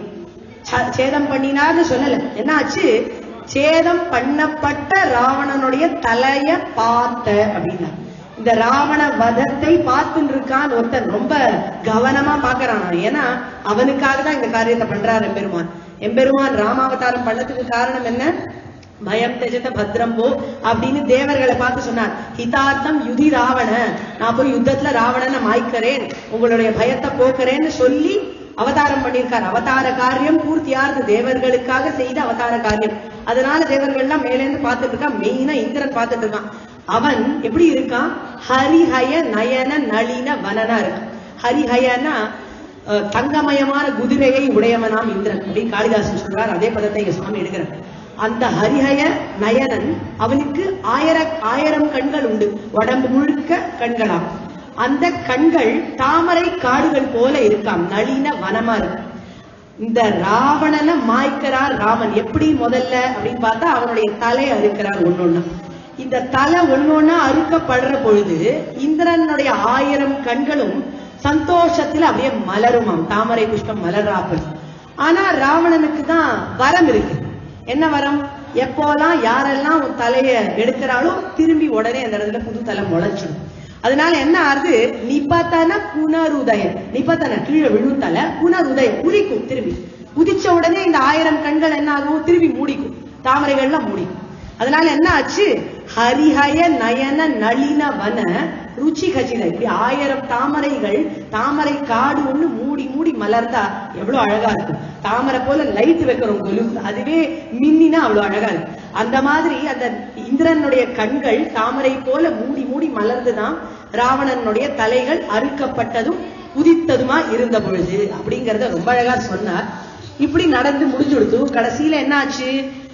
[SPEAKER 1] ச- சேதம் பண்ணினார்னு சொல்லல என்னாச்சு சேதம் பண்ணப்பட்ட ராவணனுடைய தலைய பார்த்த அப்படின்னா இந்த ராவண வதத்தை பார்த்துட்டு இருக்கான் ஒருத்தன் ரொம்ப கவனமா பாக்குறான் ஏன்னா அவனுக்காக தான் இந்த காரியத்தை பண்றார் எம்பெருமான் எம்பெருமான் ராமாவதாரம் பண்ணதுக்கு காரணம் என்ன பயம் தெஜத பத்ரம் போ அப்படின்னு தேவர்களை பார்த்து சொன்னார் ஹிதார்த்தம் யுதி ராவண நான் போய் யுத்தத்துல ராவணனை மாய்க்கிறேன் உங்களுடைய பயத்தை போக்குறேன்னு சொல்லி அவதாரம் பண்ணியிருக்கார் அவதார காரியம் பூர்த்தியாருது தேவர்களுக்காக செய்த அவதார காரியம் அதனால தேவர்கள்லாம் மேலேந்து பார்த்துட்டு இருக்கான் மெயினா இந்திரன் பார்த்துட்டு இருக்கான் அவன் எப்படி இருக்கான் ஹரிஹய நயன நளின வனனா இருக்கான் ஹரிஹயனா அஹ், தங்கமயமான குதிரையை உடையவனாம் இந்திரன் அப்படின்னு காளிதாசன் சொல்றார் அதே பதத்தை இங்க சுவாமி எடுக்கிறார் அந்த ஹரிஹய நயனன் அவனுக்கு ஆயிர ஆயிரம் கண்கள் உண்டு உடம்பு முழுக்க கண்களாம் அந்த கண்கள் தாமரை காடுகள் போல இருக்காம் நளின வனமா இருக்கு இந்த ராவணனை மாய்க்கிறார் ராமன் எப்படி முதல்ல அப்படின்னு பார்த்தா அவனுடைய தலை அறுக்கிறார் ஒன்னொன்னா இந்த தலை ஒன்னொன்னா அறுக்கப்படுற பொழுது இந்திரனுடைய ஆயிரம் கண்களும் சந்தோஷத்துல அப்படியே மலருமாம் தாமரை புஷ்பம் மலராப்பல் ஆனா ராவணனுக்கு தான் வரம் இருக்கு என்ன வரம் எப்போலாம் யாரெல்லாம் உன் தலைய எடுக்கிறாளோ திரும்பி உடனே அந்த இடத்துல புது தலை முளைச்சிடும் அதனால என்ன ஆறுது நிபத்தன புனருதய நிபத்தன கீழே விழும் தலை புனருதய உதிக்கும் திரும்பி உதிச்ச உடனே இந்த ஆயிரம் கண்கள் என்ன ஆகும் திரும்பி மூடிக்கும் தாமரைகள்லாம் மூடிக்கும் அதனால என்ன ஆச்சு ஹரிஹய நயன நளின வன ருச்சி கச்சித இப்படி ஆயிரம் தாமரைகள் தாமரை காடு ஒண்ணு மூடி மூடி மலர்ந்தா எவ்வளவு அழகா இருக்கும் தாமரை போல லைட் வைக்கிறோம் கொலு அதுவே மின்னினா அவ்வளவு அழகா இருக்கும் அந்த மாதிரி அந்த இந்திரனுடைய கண்கள் தாமரை போல மூடி மூடி மலர்ந்துதான் ராவணனுடைய தலைகள் அறுக்கப்பட்டதும் உதித்ததுமா இருந்த பொழுது அப்படிங்கறத ரொம்ப அழகா சொன்னார் இப்படி நடந்து முடிஞ்சுடுத்து கடைசியில என்ன ஆச்சு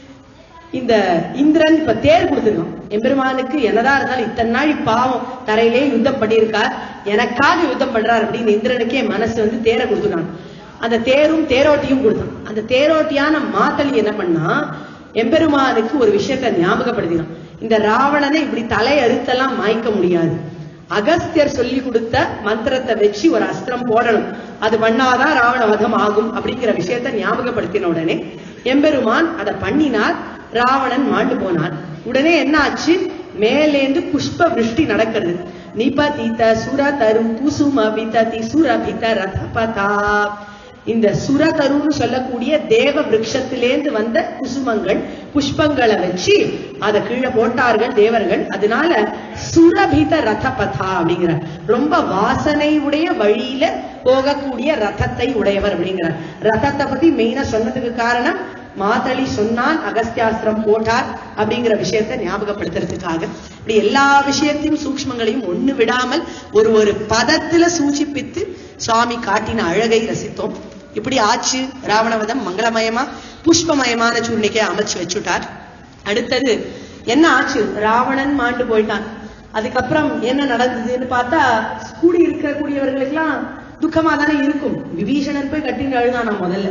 [SPEAKER 1] இந்த இந்திரன் இப்ப தேர் கொடுத்துருக்கான் எம்பெருமானுக்கு என்னதான் இருந்தாலும் இத்தனை நாள் பாவம் தரையிலே யுத்தம் பண்ணியிருக்கார் எனக்காக யுத்தம் பண்றார் அப்படின்னு இந்திரனுக்கே மனசு வந்து தேரை கொடுத்துட்டான் அந்த தேரும் தேரோட்டியும் கொடுத்தான் அந்த தேரோட்டியான மாத்தளி என்ன பண்ணா எம்பெருமானுக்கு ஒரு விஷயத்தை ஞாபகப்படுத்தினான் இந்த ராவணனை இப்படி தலை அறுத்தெல்லாம் மாய்க்க முடியாது அகஸ்தியர் சொல்லி கொடுத்த மந்திரத்தை வச்சு ஒரு அஸ்திரம் போடணும் அது பண்ணாதான் ராவண வதம் ஆகும் அப்படிங்கிற விஷயத்தை ஞாபகப்படுத்தின உடனே எம்பெருமான் அதை பண்ணினார் ராவணன் மாண்டு போனான் உடனே என்ன ஆச்சு மேலேந்து புஷ்ப விருஷ்டி நடக்கிறது நிபதித சுரதரு குசும விததி சுரபித ரதபதா இந்த சுரதருன்னு சொல்லக்கூடிய தேவ விருட்சத்திலேந்து வந்த குசுமங்கள் புஷ்பங்களை வச்சு அதை கீழே போட்டார்கள் தேவர்கள் அதனால சுரபித ரதபதா அப்படிங்கிற ரொம்ப வாசனை உடைய வழியில போகக்கூடிய ரதத்தை உடையவர் அப்படிங்கிறார் ரதத்தை பத்தி மெயினா சொன்னதுக்கு காரணம் மாதளி சொன்னான் அகஸ்தியாஸ்திரம் போட்டார் அப்படிங்கிற விஷயத்தை ஞாபகப்படுத்துறதுக்காக இப்படி எல்லா விஷயத்தையும் சூக்ஷ்மங்களையும் ஒண்ணு விடாமல் ஒரு ஒரு பதத்துல சூச்சிப்பித்து சுவாமி காட்டின அழகை ரசித்தோம் இப்படி ஆச்சு ராவணவதம் மங்களமயமா புஷ்பமயமான சூழ்நிலையை அமைச்சு வச்சுட்டார் அடுத்தது என்ன ஆச்சு ராவணன் மாண்டு போயிட்டான் அதுக்கப்புறம் என்ன நடந்ததுன்னு பார்த்தா கூடி இருக்கக்கூடியவர்களுக்கெல்லாம் துக்கமா தானே இருக்கும் விபீஷணன் போய் கட்டின்னு அழுதானா முதல்ல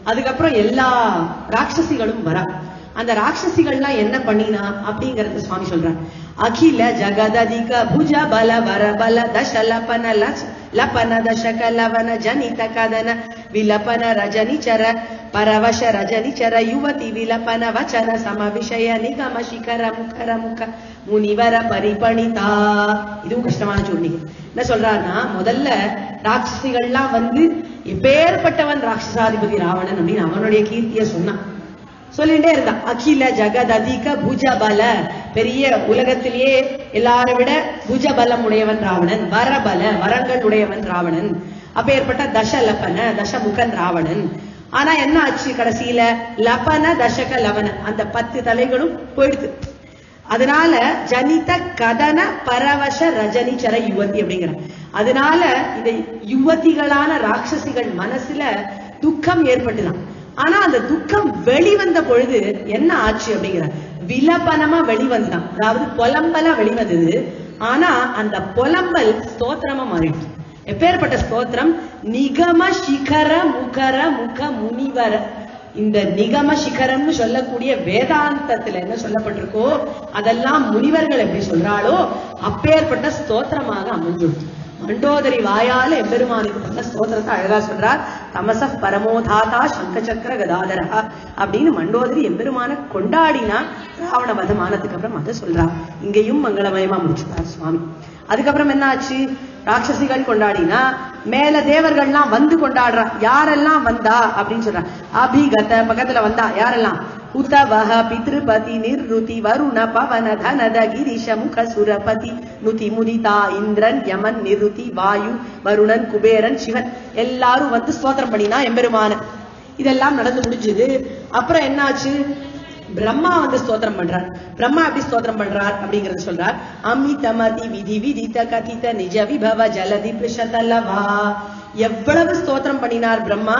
[SPEAKER 1] அதுக்கப்புறம் எல்லா ராட்சசிகளும் வரா அந்த ராட்சசிகள்லாம் என்ன பண்ணினா அப்படிங்கறது சுவாமி சொல்றார் அகில ஜகததிக புஜ பல வர பல தச லபன லச லபன தசக லவன ஜனித கதன விலபன ரஜனிச்சர பரவಶ ரஜனிச்சர யுவதி விலபன வச்சன சம விஷய நிகம சிகர முகர முக முனிவர பரிபணிதா இதுவும் கஷ்டமான சூழ்நிலை என்ன சொல்றாருன்னா முதல்ல ராட்சசிகள்லாம் வந்து எப்பேற்பட்டவன் ராட்சசாதிபதி ராவணன் அப்படின்னு அவனுடைய கீர்த்திய சொன்னான் சொல்லிட்டே இருந்தான் அகில ஜகத் அதிக புஜ பல பெரிய உலகத்திலேயே எல்லாரை விட புஜ பலம் உடையவன் ராவணன் வரபல வரங்கள் உடையவன் ராவணன் அப்பேற்பட்ட தச லபன தசமுகன் ராவணன் ஆனா என்ன ஆச்சு கடைசியில லபன தசக லவன அந்த பத்து தலைகளும் போயிடுது அதனால ஜனித கதன பரவச ரஜனிச்சர யுவதி அப்படிங்கிற அதனால இந்த யுவதிகளான ராட்சசிகள் மனசுல துக்கம் ஏற்பட்டுதான் ஆனா அந்த துக்கம் வெளிவந்த பொழுது என்ன ஆச்சு அப்படிங்கிற விலபனமா வெளிவந்தான் அதாவது புலம்பலா வெளிவந்தது ஆனா அந்த புலம்பல் ஸ்தோத்திரமா மாறிடுச்சு எப்பேற்பட்ட ஸ்தோத்திரம் நிகம சிகர முகர முக முனிவர இந்த நிகம சிகரம்னு சொல்லக்கூடிய வேதாந்தத்துல என்ன சொல்லப்பட்டிருக்கோ அதெல்லாம் முனிவர்கள் எப்படி சொல்றாளோ அப்பேற்பட்ட ஸ்தோத்திரமாக அமைஞ்சுடுச்சு மண்டோதரி வாயால எம்பெருமானுக்கு பண்ண ஸ்தோத்திரத்தை அழகா சொல்றார் தமச பரமோதாதா சங்கச்சக்கர கதாதரா அப்படின்னு மண்டோதரி எம்பெருமான கொண்டாடினா ராவண வதமானதுக்கு அப்புறம் அதை சொல்றா இங்கேயும் மங்களமயமா முடிச்சுட்டார் சுவாமி அதுக்கப்புறம் என்ன ஆச்சு ராட்சசிகள் கொண்டாடினா மேல தேவர்கள்லாம் வந்து கொண்டாடுறா யாரெல்லாம் வந்தா அப்படின்னு சொல்றா அபிகத பக்கத்துல வந்தா யாரெல்லாம் உத்தவஹ பித்ருபதி நிர்ருதி வருண பவன தனத கிரிஷ முக சுரபதி நுதி முதிதா இந்திரன் யமன் நிருதி வாயு வருணன் குபேரன் சிவன் எல்லாரும் வந்து ஸ்தோத்திரம் பண்ணினா எம்பெருமான இதெல்லாம் நடந்து முடிஞ்சது அப்புறம் என்னாச்சு பிரம்மா வந்து ஸ்தோத்திரம் பண்றார் பிரம்மா எப்படி ஸ்தோத்திரம் பண்றார் அப்படிங்கறது சொல்றார் அமிதமதி விதி விதித கதித நிஜ விபவ ஜலதி பிரிஷதல்லவா எவ்வளவு ஸ்தோத்திரம் பண்ணினார் பிரம்மா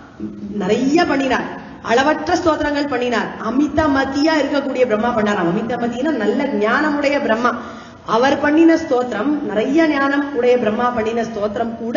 [SPEAKER 1] நிறைய பண்ணினார் அளவற்ற ஸ்தோத்திரங்கள் பண்ணினார் அமித மதியா இருக்கக்கூடிய பிரம்மா பண்ணார் அமித மதினா நல்ல ஞானமுடைய பிரம்மா அவர் பண்ணின ஸ்தோத்திரம் நிறைய ஞானம் உடைய பிரம்மா பண்ணின ஸ்தோத்திரம் கூட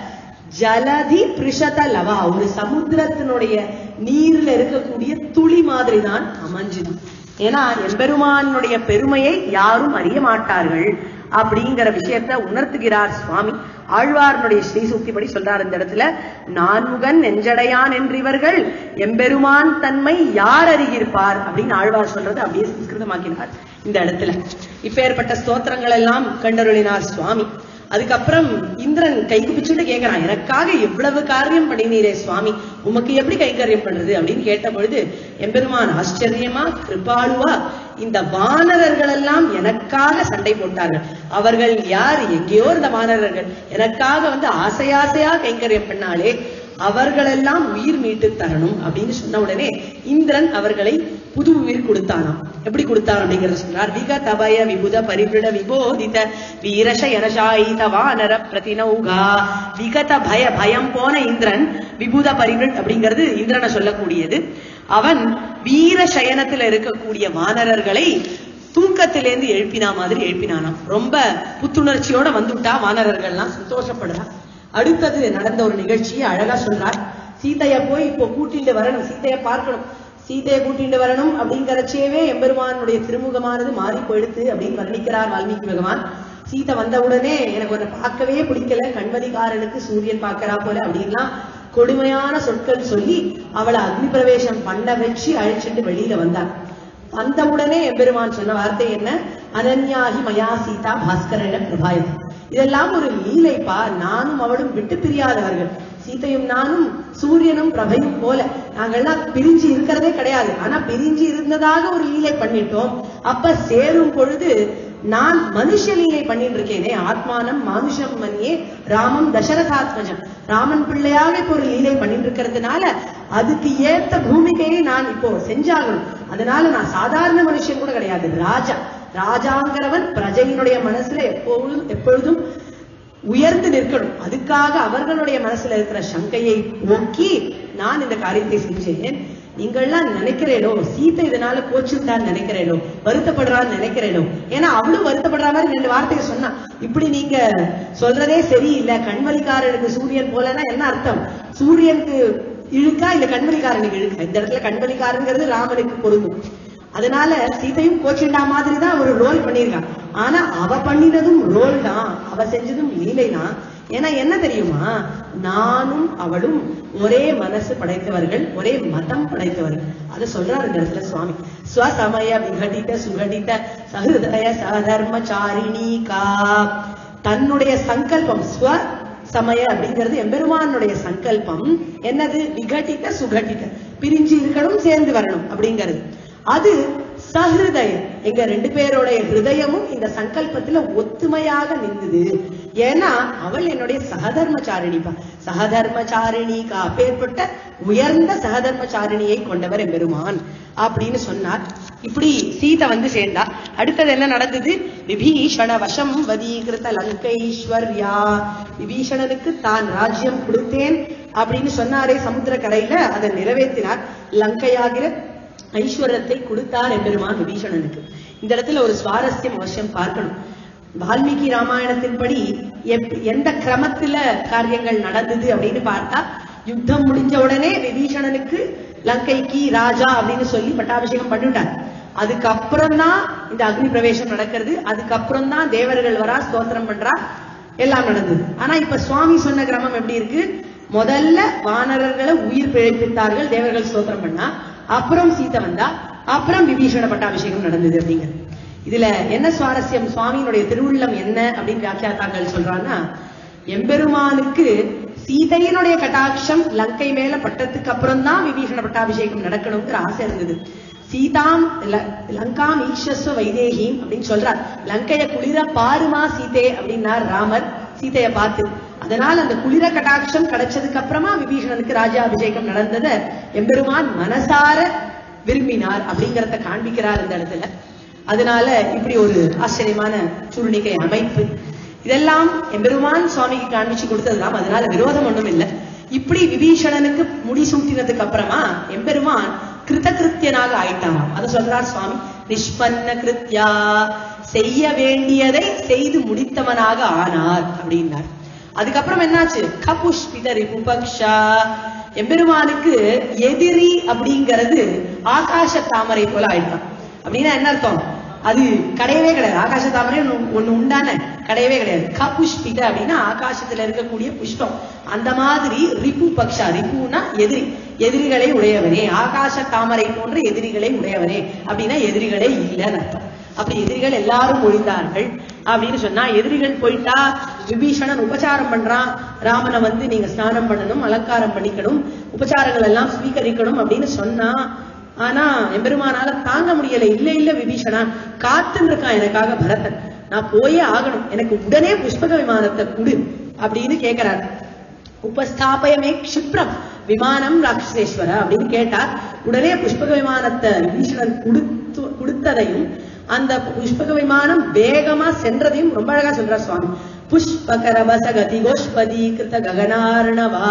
[SPEAKER 1] ஜலதி பிரிஷத லவா ஒரு சமுத்திரத்தினுடைய நீர்ல இருக்கக்கூடிய துளி மாதிரி தான் அமைஞ்சுது ஏன்னா எம்பெருமானுடைய பெருமையை யாரும் அறிய மாட்டார்கள் அப்படிங்கிற விஷயத்த உணர்த்துகிறார் சுவாமி ஆழ்வார்னுடைய ஸ்ரீ சூக்திப்படி சொல்றார் இந்த இடத்துல நான்முகன் நெஞ்சடையான் என்றிவர்கள் எம்பெருமான் தன்மை யார் அறிகிருப்பார் அப்படின்னு ஆழ்வார் சொல்றது அப்படியே சம்ஸ்கிருதமாக்கினார் இந்த இடத்துல இப்பேற்பட்ட ஸ்தோத்திரங்கள் எல்லாம் கண்டருளினார் சுவாமி அதுக்கப்புறம் இந்திரன் கைக்கு பிச்சுட்டு கேட்கிறான் எனக்காக எவ்வளவு காரியம் பண்ணினீரே சுவாமி உமக்கு எப்படி கைங்கரியம் பண்றது அப்படின்னு கேட்ட பொழுது எம்பெருமான் ஆச்சரியமா கிருபாளுவா இந்த வானரர்கள் எல்லாம் எனக்காக சண்டை போட்டார்கள் அவர்கள் யார் எங்கேயோ இந்த வானரர்கள் எனக்காக வந்து ஆசை ஆசையா கைங்கரியம் பண்ணாலே அவர்களெல்லாம் உயிர் மீட்டு தரணும் அப்படின்னு சொன்ன உடனே இந்திரன் அவர்களை புது உயிர் கொடுத்தானாம் எப்படி கொடுத்தார் அப்படிங்கறத சொல்றார் விக தபய விபுத பரிபிட விபோதித வீரஷ யரஷாயித வானர பிரதினௌகா விகத பய பயம் போன இந்திரன் விபுத பரிபிட் அப்படிங்கிறது இந்திரனை சொல்லக்கூடியது அவன் வீர சயனத்துல இருக்கக்கூடிய வானரர்களை தூக்கத்திலேருந்து எழுப்பினா மாதிரி எழுப்பினானாம் ரொம்ப புத்துணர்ச்சியோட வந்துட்டா வானரர்கள்லாம் சந்தோஷப்படுறா அடுத்தது நடந்த ஒரு நிகழ்ச்சியை அழகா சொல்றார் சீதைய போய் இப்போ கூட்டிட்டு வரணும் சீதைய பார்க்கணும் சீதையை கூட்டிட்டு வரணும் அப்படிங்கறச்சேவே எம்பெருமானுடைய திருமுகமானது மாறி போயிடுத்து அப்படின்னு வர்ணிக்கிறார் வால்மீகி பகவான் சீதை வந்த உடனே எனக்கு ஒன்னு பார்க்கவே பிடிக்கல கண்மதிகாரனுக்கு சூரியன் பார்க்கறா போல அப்படின்லாம் கொடுமையான சொற்கள் சொல்லி அவளை அக்னி பிரவேசம் பண்ண வச்சு அழைச்சிட்டு வெளியில வந்தார் வந்த உடனே எம்பெருமான் சொன்ன வார்த்தை என்ன அனன்யாகி மயா சீதா பாஸ்கரன பிரபாயம் இதெல்லாம் ஒரு லீலைப்பா நானும் அவளும் விட்டு பிரியாதவர்கள் சீதையும் நானும் சூரியனும் பிரபையும் போல நாங்கள்லாம் பிரிஞ்சு இருக்கிறதே கிடையாது ஆனா பிரிஞ்சு இருந்ததாக ஒரு லீலை பண்ணிட்டோம் அப்ப சேரும் பொழுது நான் மனுஷ லீலை பண்ணிட்டு இருக்கேனே ஆத்மானம் மானுஷம் மன்யே ராமம் தசரதாத்மஜம் ராமன் பிள்ளையாக இப்போ ஒரு லீலை பண்ணிட்டு இருக்கிறதுனால அதுக்கு ஏத்த பூமிகையை நான் இப்போ செஞ்சாகணும் அதனால நான் சாதாரண மனுஷன் கூட கிடையாது ராஜா ராஜாங்கிறவன் பிரஜையினுடைய மனசுல எப்பொழுதும் எப்பொழுதும் உயர்ந்து நிற்கணும் அதுக்காக அவர்களுடைய மனசுல இருக்கிற சங்கையை போக்கி நான் இந்த காரியத்தை செஞ்சேன் நீங்கள்லாம் நினைக்கிறேனோ சீத்தை இதனால கோச்சுட்டான்னு நினைக்கிறேனோ வருத்தப்படுறான்னு நினைக்கிறேனோ ஏன்னா அவளும் வருத்தப்படுற மாதிரி ரெண்டு வார்த்தையை சொன்னா இப்படி நீங்க சொல்றதே சரியில்லை கண்மலிக்காரனுக்கு சூரியன் போலன்னா என்ன அர்த்தம் சூரியனுக்கு இழுக்கா இல்ல கண்மணிக்காரனுக்கு இழுக்கா இந்த இடத்துல கண்மணிக்காரங்கிறது ராமனுக்கு பொருந்தும் அதனால சீதையும் கோச்சிண்டா மாதிரி தான் ஒரு ரோல் பண்ணியிருக்கான் ஆனா அவ பண்ணினதும் ரோல் தான் அவ செஞ்சதும் லீலை தான் ஏன்னா என்ன தெரியுமா நானும் அவளும் ஒரே மனசு படைத்தவர்கள் ஒரே மதம் படைத்தவர்கள் அதை சொல்றாரு இந்த இடத்துல சுவாமி ஸ்வசமய விகடித சுகடித சஹிருதய சதர்மச்சாரிணி கா தன்னுடைய சங்கல்பம் ஸ்வ சமய அப்படிங்கிறது எம்பெருமானுடைய சங்கல்பம் என்னது விகட்டித்த சுகட்டித்த பிரிஞ்சு இருக்கணும் சேர்ந்து வரணும் அப்படிங்கிறது அது சஹிருதயம் எங்க ரெண்டு பேருடைய ஹிருதயமும் இந்த சங்கல்பத்துல ஒத்துமையாக நின்றுது ஏன்னா அவள் என்னுடைய சகதர்மச்சாரிணிப்பா சகதர்மச்சாரிணிக்கு அப்பேற்பட்ட உயர்ந்த சகதர்மச்சாரிணியை கொண்டவர் எம்பெருமான் அப்படின்னு சொன்னார் இப்படி சீதை வந்து சேர்ந்தா அடுத்தது என்ன நடந்தது விபீஷண வசம் வதீகிருத லங்கைஸ்வர்யா விபீஷணனுக்கு தான் ராஜ்யம் கொடுத்தேன் அப்படின்னு சொன்னாரே சமுத்திர கரையில அதை நிறைவேற்றினார் லங்கையாகிற ஐஸ்வர்யத்தை கொடுத்தார் எம்பெருமான் விபீஷணனுக்கு இந்த இடத்துல ஒரு சுவாரஸ்யம் அவசியம் பார்க்கணும் வால்மீகி ராமாயணத்தின்படி எப்- எந்த கிரமத்துல காரியங்கள் நடந்தது அப்படின்னு பார்த்தா யுத்தம் முடிஞ்ச உடனே விபீஷணனுக்கு லங்கைக்கு ராஜா அப்படின்னு சொல்லி பட்டாபிஷேகம் பண்ணிவிட்டார் அதுக்கப்புறம் தான் இந்த அக்னி பிரவேசம் நடக்கிறது அதுக்கப்புறம் தான் தேவர்கள் வரா ஸ்தோத்திரம் பண்றா எல்லாம் நடந்தது ஆனா இப்ப சுவாமி சொன்ன கிரமம் எப்படி இருக்கு முதல்ல வானரர்களை உயிர் பிழைப்பித்தார்கள் தேவர்கள் ஸ்தோத்திரம் பண்ணா அப்புறம் சீதை வந்தா அப்புறம் விபீஷண பட்டாபிஷேகம் நடந்தது அப்படிங்கிறது இதுல என்ன சுவாரஸ்யம் சுவாமியினுடைய திருவுள்ளம் என்ன அப்படின்னு வியாக்கியாத்தாக்கள் சொல்றாங்கன்னா எம்பெருமானுக்கு சீதையினுடைய கட்டாட்சம் லங்கை மேல பட்டதுக்கு அப்புறம் தான் விபீஷண பட்டாபிஷேகம் நடக்கணுங்கிற ஆசை இருந்தது சீதாம் ல- லங்காம் ஈஸ்வஸ்வ வைதேகிம் அப்படின்னு சொல்றார் லங்கைய குளிர பாருமா சீதே அப்படின்னார் ராமர் சீதைய பார்த்து அதனால் அந்த குளிர கட்டாட்சம் கிடைச்சதுக்கு அப்புறமா விபீஷணனுக்கு ராஜாபிஷேகம் நடந்தத எம்பெருமான் மனசார விரும்பினார் அப்படிங்கறத காண்பிக்கிறார் இந்த இடத்துல அதனால இப்படி ஒரு ஆச்சரியமான சூழ்நிலை அமைப்பு இதெல்லாம் எம்பெருமான் சுவாமிக்கு காண்பிச்சு கொடுத்ததுதான் அதனால விரோதம் ஒண்ணும் இல்லை இப்படி விபீஷணனுக்கு முடிசூட்டினதுக்கு அப்புறமா எம்பெருமான் கிருத்தகிருத்தியனாக ஆயிட்டாராம் அதை சொல்றார் சுவாமி நிஷ்பன்ன கிருத்யா செய்ய வேண்டியதை செய்து முடித்தவனாக ஆனார் அப்படின்னார் அதுக்கப்புறம் என்னாச்சு கபுஷ்பித ரிபுபக்ஷா எம்பெருமானுக்கு எதிரி அப்படிங்கிறது ஆகாச தாமரை போல ஆயிட்டான் அப்படின்னா என்ன அர்த்தம் அது கிடையவே கிடையாது ஆகாச தாமரை ஒண்ணு- ஒண்ணு உண்டான கிடையவே கிடையாது கபுஷ்பித அப்படின்னா ஆகாசத்துல இருக்கக்கூடிய புஷ்பம் அந்த மாதிரி ரிபு பக்ஷா ரிபுனா எதிரி எதிரிகளை உடையவனே ஆகாச தாமரை போன்ற எதிரிகளை உடையவனே அப்படின்னா எதிரிகளே இல்லைன்னு அர்த்தம் அப்படி எதிரிகள் எல்லாரும் ஒழிந்தார்கள் அப்படின்னு சொன்னா எதிரிகள் போயிட்டா விபீஷணன் உபச்சாரம் பண்றான் ராமனை வந்து நீங்க ஸ்நானம் பண்ணணும் அலங்காரம் பண்ணிக்கணும் உபச்சாரங்கள் எல்லாம் ஸ்வீகரிக்கணும் அப்படின்னு சொன்னா ஆனா எம்பெருமானால தாங்க முடியல இல்ல இல்ல விபீஷணா காத்துன்னு இருக்கான் எனக்காக பரதன் நான் போயே ஆகணும் எனக்கு உடனே புஷ்பக விமானத்தை கொடு அப்படின்னு கேட்கிறார் உபஸ்தாபயமே க்ஷிப்ரம் விமானம் ராட்சசேஸ்வர அப்படின்னு கேட்டார் உடனே புஷ்பக விமானத்தை விபீஷணன் கொடுத்து கொடுத்ததையும் அந்த புஷ்பக விமானம் வேகமா சென்றதையும் ரொம்ப அழகா சொல்றார் சுவாமி புஷ்பகரபச கதி கோஷ்பதி கிருத ககனார்ணவா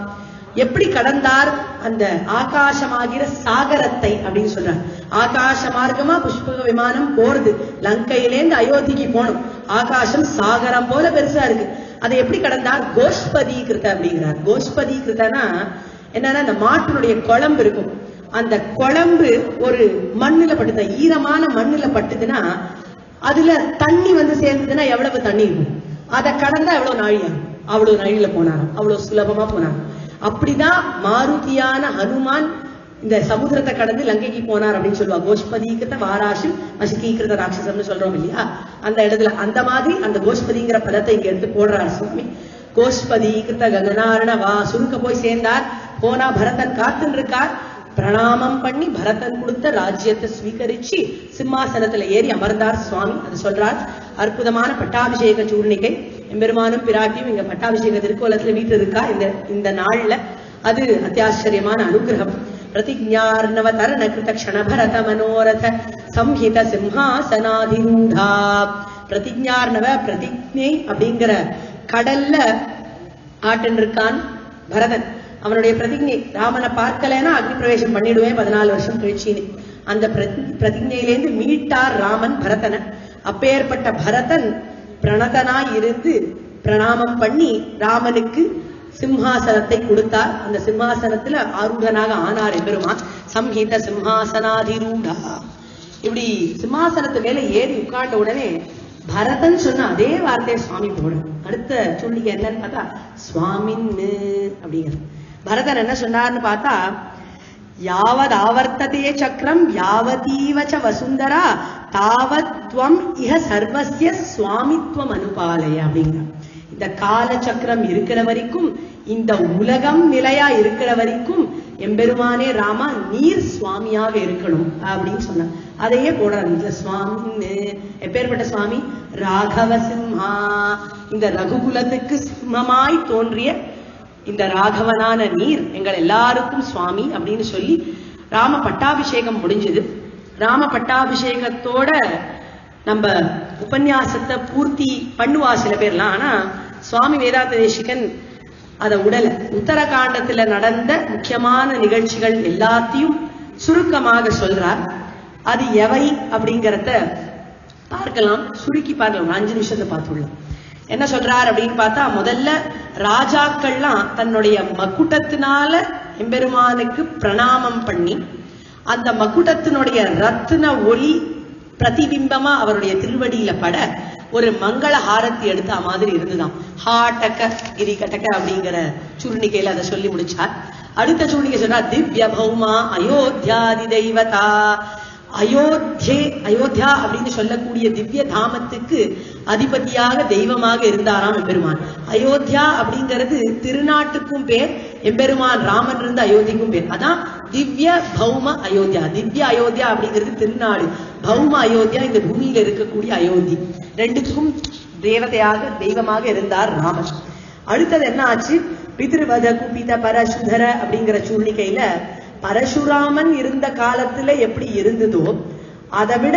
[SPEAKER 1] எப்படி கடந்தார் அந்த ஆகாசமாகிற சாகரத்தை அப்படின்னு சொல்றார் ஆகாச மார்க்கமா புஷ்பக விமானம் போறது லங்கையிலேந்து அயோத்திக்கு போகணும் ஆகாசம் சாகரம் போல பெருசா இருக்கு அதை எப்படி கடந்தார் கோஷ்பதி கிருத்த அப்படிங்கிறார் கோஷ்பதி கிருத்தனா என்னன்னா அந்த மாட்டினுடைய குழம்பு இருக்கும் அந்த குழம்பு ஒரு மண்ணுல பட்டுது ஈரமான மண்ணுல பட்டுதுன்னா அதுல தண்ணி வந்து சேர்ந்ததுன்னா எவ்வளவு தண்ணி இருக்கும் அதை கடந்தா எவ்வளவு நாழி ஆகும் அவ்வளவு நாழியில போனாராம் அவ்வளவு சுலபமா போனாராம் அப்படிதான் மாருதியான ஹனுமான் இந்த சமுத்திரத்தை கடந்து லங்கைக்கு போனார் அப்படின்னு சொல்லுவா கோஷ்பதீகிருத வாராஷில் மசிகீகிருத ராட்சசம்னு சொல்றோம் இல்லையா அந்த இடத்துல அந்த மாதிரி அந்த கோஷ்பதிங்கிற பதத்தை இங்க எடுத்து போடுறார் சுவாமி கோஷ்பதீகிருத ககனாரண வா சுருக்க போய் சேர்ந்தார் போனா பரதன் காத்துன்னு இருக்கார் பிரணாமம் பண்ணி பரதன் கொடுத்த ராஜ்யத்தை ஸ்வீகரிச்சு சிம்மாசனத்துல ஏறி அமர்ந்தார் சுவாமி அது சொல்றார் அற்புதமான பட்டாபிஷேக சூர்ணிகை எம்பெருமானும் பிராட்டியும் இங்க பட்டாபிஷேக திருக்கோலத்துல வீட்டு இருக்கா இந்த இந்த நாள்ல அது அத்தியாச்சரியமான அனுகிரகம் பிரதிஜார்ணவ தரண கிருத க்ஷணபரத மனோரத சம்ஹித சிம்ஹாசனாதிரூடா பிரதிஜார்ணவ பிரதிஜை அப்படிங்கிற கடல்ல ஆட்டன் இருக்கான் பரதன் அவனுடைய பிரதிஜை ராமனை பார்க்கலைன்னா அக்னி பிரவேசம் பண்ணிடுவேன் பதினாலு வருஷம் கழிச்சின்னு அந்த பிரதி பிரதிஜையிலேருந்து மீட்டார் ராமன் பரதனை அப்பேற்பட்ட பரதன் பிரணதனாய் இருந்து பிரணாமம் பண்ணி ராமனுக்கு சிம்ஹாசனத்தை கொடுத்தார் அந்த சிம்ஹாசனத்துல ஆரூடனாக ஆனார் எம்பெருமான் சம்ஹித சிம்ஹாசனாதிரூடா இப்படி சிம்மாசனத்து மேல ஏறி உட்கார்ந்த உடனே பரதன் சொன்ன அதே வார்த்தையை சுவாமி போடும் அடுத்த சொல்லிக்க என்னன்னு பார்த்தா சுவாமின்னு அப்படிங்கிறது பரதன் என்ன சொன்னார்னு பார்த்தா யாவத் ஆவர்த்ததே சக்கரம் யாவதீவச்ச வசுந்தரா தாவத்வம் இஹ சர்வஸ்ய சுவாமித்வம் அனுபாலய அப்படிங்கிறார் இந்த கால சக்கரம் இருக்கிற வரைக்கும் இந்த உலகம் நிலையா இருக்கிற வரைக்கும் எம்பெருமானே ராமா நீர் சுவாமியாக இருக்கணும் அப்படின்னு சொன்னார் அதையே போடுறாரு இந்த சுவாமின்னு எப்பேற்பட்ட சுவாமி ராகவ சிம்ஹா இந்த ரகுகுலத்துக்கு சிம்மமாய் தோன்றிய இந்த ராகவனான நீர் எங்கள் எல்லாருக்கும் சுவாமி அப்படின்னு சொல்லி ராம பட்டாபிஷேகம் முடிஞ்சது ராம பட்டாபிஷேகத்தோட நம்ம உபன்யாசத்தை பூர்த்தி பண்ணுவா சில பேர்லாம் ஆனா சுவாமி வேதாந்த தேசிகன் அத உடல உத்தரகாண்டத்துல நடந்த முக்கியமான நிகழ்ச்சிகள் எல்லாத்தையும் சுருக்கமாக சொல்றார் அது எவை அப்படிங்கறத பார்க்கலாம் சுருக்கி பார்க்கலாம் ஒரு அஞ்சு நிமிஷத்தை பார்த்துள்ளோம் என்ன சொல்றார் அப்படின்னு பார்த்தா முதல்ல ராஜாக்கள்லாம் தன்னுடைய மக்குட்டத்தினால எம்பெருமானுக்கு பிரணாமம் பண்ணி அந்த மக்குட்டத்தினுடைய ரத்தின ஒளி பிரதிபிம்பமா அவருடைய திருவடியில பட ஒரு மங்கள ஹாரத்தி எடுத்த மாதிரி இருந்துதான் ஹாட்டக்க கிரி கட்டக்க அப்படிங்கிற சுருணிக்கையில அதை சொல்லி முடிச்சார் அடுத்த சுருணிக்கை சொன்னா திவ்ய பௌமா அயோத்தியாதி தெய்வதா அயோத்தியே அயோத்தியா அப்படின்னு சொல்லக்கூடிய திவ்ய தாமத்துக்கு அதிபதியாக தெய்வமாக இருந்தாராம் எம்பெருமான் அயோத்தியா அப்படிங்கிறது திருநாட்டுக்கும் பேர் எம்பெருமான் ராமன் இருந்த அயோத்திக்கும் பேர் அதான் திவ்ய பௌம அயோத்தியா திவ்ய அயோத்தியா அப்படிங்கிறது திருநாடு பௌம அயோத்தியா இந்த பூமியில இருக்கக்கூடிய அயோத்தி ரெண்டுக்கும் தேவதையாக தெய்வமாக இருந்தார் ராமன் அடுத்தது என்ன ஆச்சு பிதிருவத குபித பரசுதர அப்படிங்கிற சூழ்நிலையில பரசுராமன் இருந்த காலத்துல எப்படி இருந்ததோ அதை விட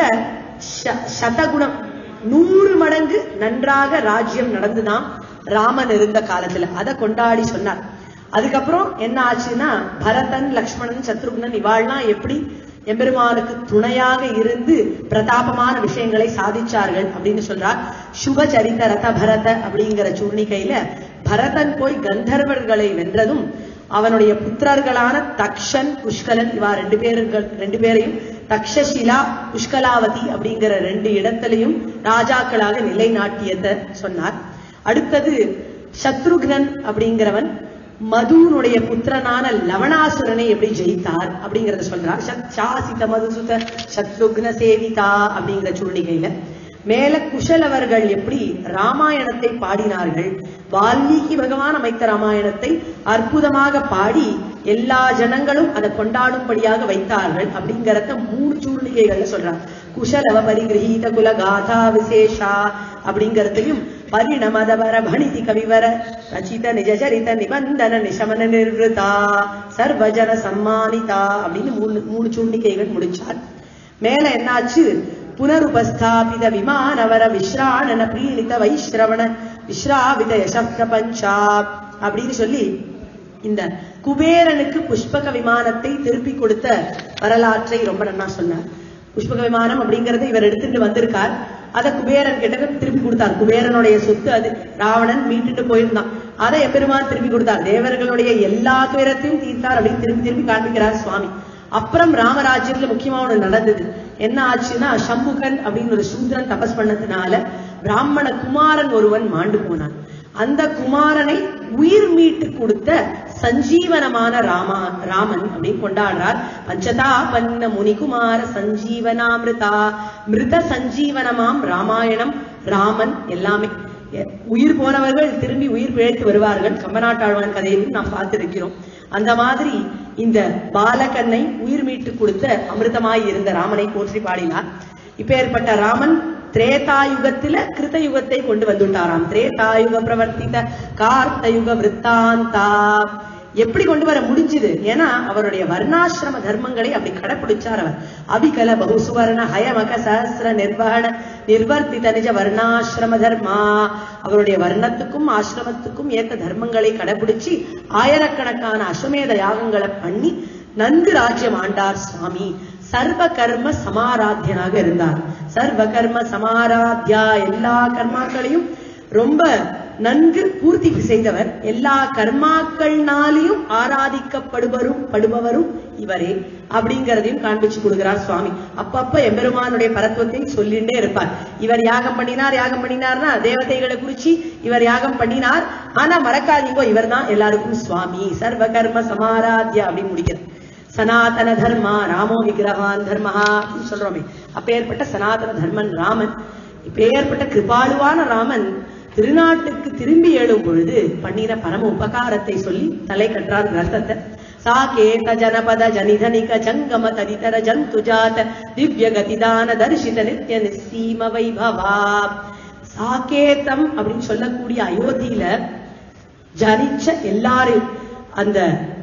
[SPEAKER 1] ச- சதகுணம் நூறு மடங்கு நன்றாக ராஜ்யம் நடந்துதான் ராமன் இருந்த காலத்துல அதை கொண்டாடி சொன்னார் அதுக்கப்புறம் என்ன ஆச்சுன்னா பரதன் லக்ஷ்மணன் சத்ருக்னன் இவாள்லாம் எப்படி எம்பெருமானுக்கு துணையாக இருந்து பிரதாபமான விஷயங்களை சாதிச்சார்கள் அப்படின்னு சொல்றார் சுப சரித ரத பரத அப்படிங்கிற சூழ்நிலையில பரதன் போய் கந்தர்வர்களை வென்றதும் அவனுடைய புத்திரர்களான தக்ஷன் புஷ்கலன் இவா ரெண்டு பேர்கள் ரெண்டு பேரையும் தக்ஷசிலா புஷ்கலாவதி அப்படிங்கிற ரெண்டு இடத்திலையும் ராஜாக்களாக நிலைநாட்டியதை சொன்னார் அடுத்தது சத்ருக்னன் அப்படிங்கிறவன் மதுனுடைய புத்திரனான லவணாசுரனை எப்படி ஜெயித்தார் அப்படிங்கறத சொல்றார் சத்- சாசித மதுசுத சத்ருக்ன சேவிதா அப்படிங்கிற சூழ்நிலையில மேல குஷலவர்கள் எப்படி ராமாயணத்தை பாடினார்கள் வால்மீகி பகவான் அமைத்த ராமாயணத்தை அற்புதமாக பாடி எல்லா ஜனங்களும் அதை கொண்டாடும்படியாக வைத்தார்கள் அப்படிங்கறத மூணு சூழ்நிலைகள்ல சொல்றார் குஷலவ பரிகிரகீத குல காதா விசேஷா அப்படிங்கறதையும் பரிணமதவர பணிதி கவிவர ரச்சித நிஜச்சரித நிபந்தன நிஷமன நிர்வதா சர்வஜன சம்மானிதா அப்படின்னு மூணு மூணு சூழ்நிலைகள் முடிச்சார் மேல என்னாச்சு புனருபஸ்தாபித விமானவர விஸ்ராணன பிரீணித வைஸ்ரவண விஸ்ராவித யசப்த பஞ்சா அப்படின்னு சொல்லி இந்த குபேரனுக்கு புஷ்பக விமானத்தை திருப்பி கொடுத்த வரலாற்றை ரொம்ப நன்னா சொன்னார் புஷ்பக விமானம் அப்படிங்கறத இவர் எடுத்துட்டு வந்திருக்கார் அத குபேரன் கிட்ட திருப்பி கொடுத்தார் குபேரனுடைய சொத்து அது ராவணன் மீட்டுட்டு போயிருந்தான் அதை எம்பெருமான் திருப்பி கொடுத்தார் தேவர்களுடைய எல்லா துயரத்தையும் தீர்த்தார் அப்படின்னு திருப்பி திருப்பி காண்பிக்கிறார் சுவாமி அப்புறம் ராமராஜ்யத்துல முக்கியமா ஒண்ணு நடந்தது என்ன ஆச்சுன்னா சம்புகன் அப்படின்னு ஒரு சூத்ரன் தபஸ் பண்ணதுனால பிராமண குமாரன் ஒருவன் மாண்டு போனான் அந்த குமாரனை உயிர் மீட்டு கொடுத்த சஞ்சீவனமான ராமா ராமன் அப்படின்னு கொண்டாடுறார் பஞ்சதா பன்ன முனிகுமார சஞ்சீவனாமிருதா மிருத சஞ்சீவனமாம் ராமாயணம் ராமன் எல்லாமே எ- உயிர் போனவர்கள் திரும்பி உயிர் பிழைத்து வருவார்கள் கம்பநாட்டாழ்வான் கதையிலும் நாம் பார்த்திருக்கிறோம் அந்த மாதிரி இந்த பாலகனை உயிர் மீட்டு கொடுத்த அமிர்தமாய் இருந்த ராமனை போற்றி பாடினார் இப்பேற்பட்ட ராமன் திரேதாயுகத்தில கிருதயுகத்தை கொண்டு வந்துட்டாராம் திரேதாயுக பிரவர்த்தித கார்த்தயுக விற்த்தாந்தா எப்படி கொண்டு வர முடிஞ்சது ஏன்னா அவருடைய வர்ணாசிரம தர்மங்களை அப்படி கடைப்பிடிச்சார் அவர் அபிகல பகுசுவர்ண ஹயமக சஹசிர நிர்வகண நிர்வர்த்தித நிஜ வர்ணாசிரம தர்மா அவருடைய வர்ணத்துக்கும் ஆசிரமத்துக்கும் ஏத்த தர்மங்களை கடைப்பிடிச்சு ஆயிரக்கணக்கான அஸ்வமேத யாகங்களை பண்ணி நன்கு ராஜ்யம் ஆண்டார் சுவாமி சர்வ கர்ம சமாராத்தியனாக இருந்தார் சர்வ கர்ம சமாராத்யா எல்லா கர்மாக்களையும் ரொம்ப நன்கு பூர்த்தி செய்தவர் எல்லா கர்மாக்கள்னாலையும் ஆராதிக்கப்படுவரும் படுபவரும் இவரே அப்படிங்கறதையும் காண்பிச்சு கொடுக்கிறார் சுவாமி அப்பப்ப எம்பெருமானுடைய பரத்துவத்தை சொல்லிண்டே இருப்பார் இவர் யாகம் பண்ணினார் யாகம் பண்ணினார்னா தேவதைகளை குறிச்சு இவர் யாகம் பண்ணினார் ஆனா மறக்காதீங்கோ இவர் தான் எல்லாருக்கும் சுவாமி சர்வ கர்ம சமாராத்யா அப்படின்னு முடிக்கிறார் சனாதன தர்மா ராமோ விக்கிரகான் தர்மஹா அப்படின்னு சொல்றோமே அப்பேற்பட்ட சனாதன தர்மன் ராமன் இப்பேற்பட்ட கிருபாளுவான ராமன் திருநாட்டுக்கு திரும்பி எழும் பொழுது பண்ணின பரம உபகாரத்தை சொல்லி தலை கற்றார் ரத்தத்தை சாகேத ஜனபத ஜனிதனிக ஜங்கம தரிதர ஜந்துஜாத திவ்ய கதிதான தரிசித நித்ய நிசீம வைபவா சாகேதம் அப்படின்னு சொல்லக்கூடிய அயோத்தியில ஜனிச்ச எல்லாரும் அந்த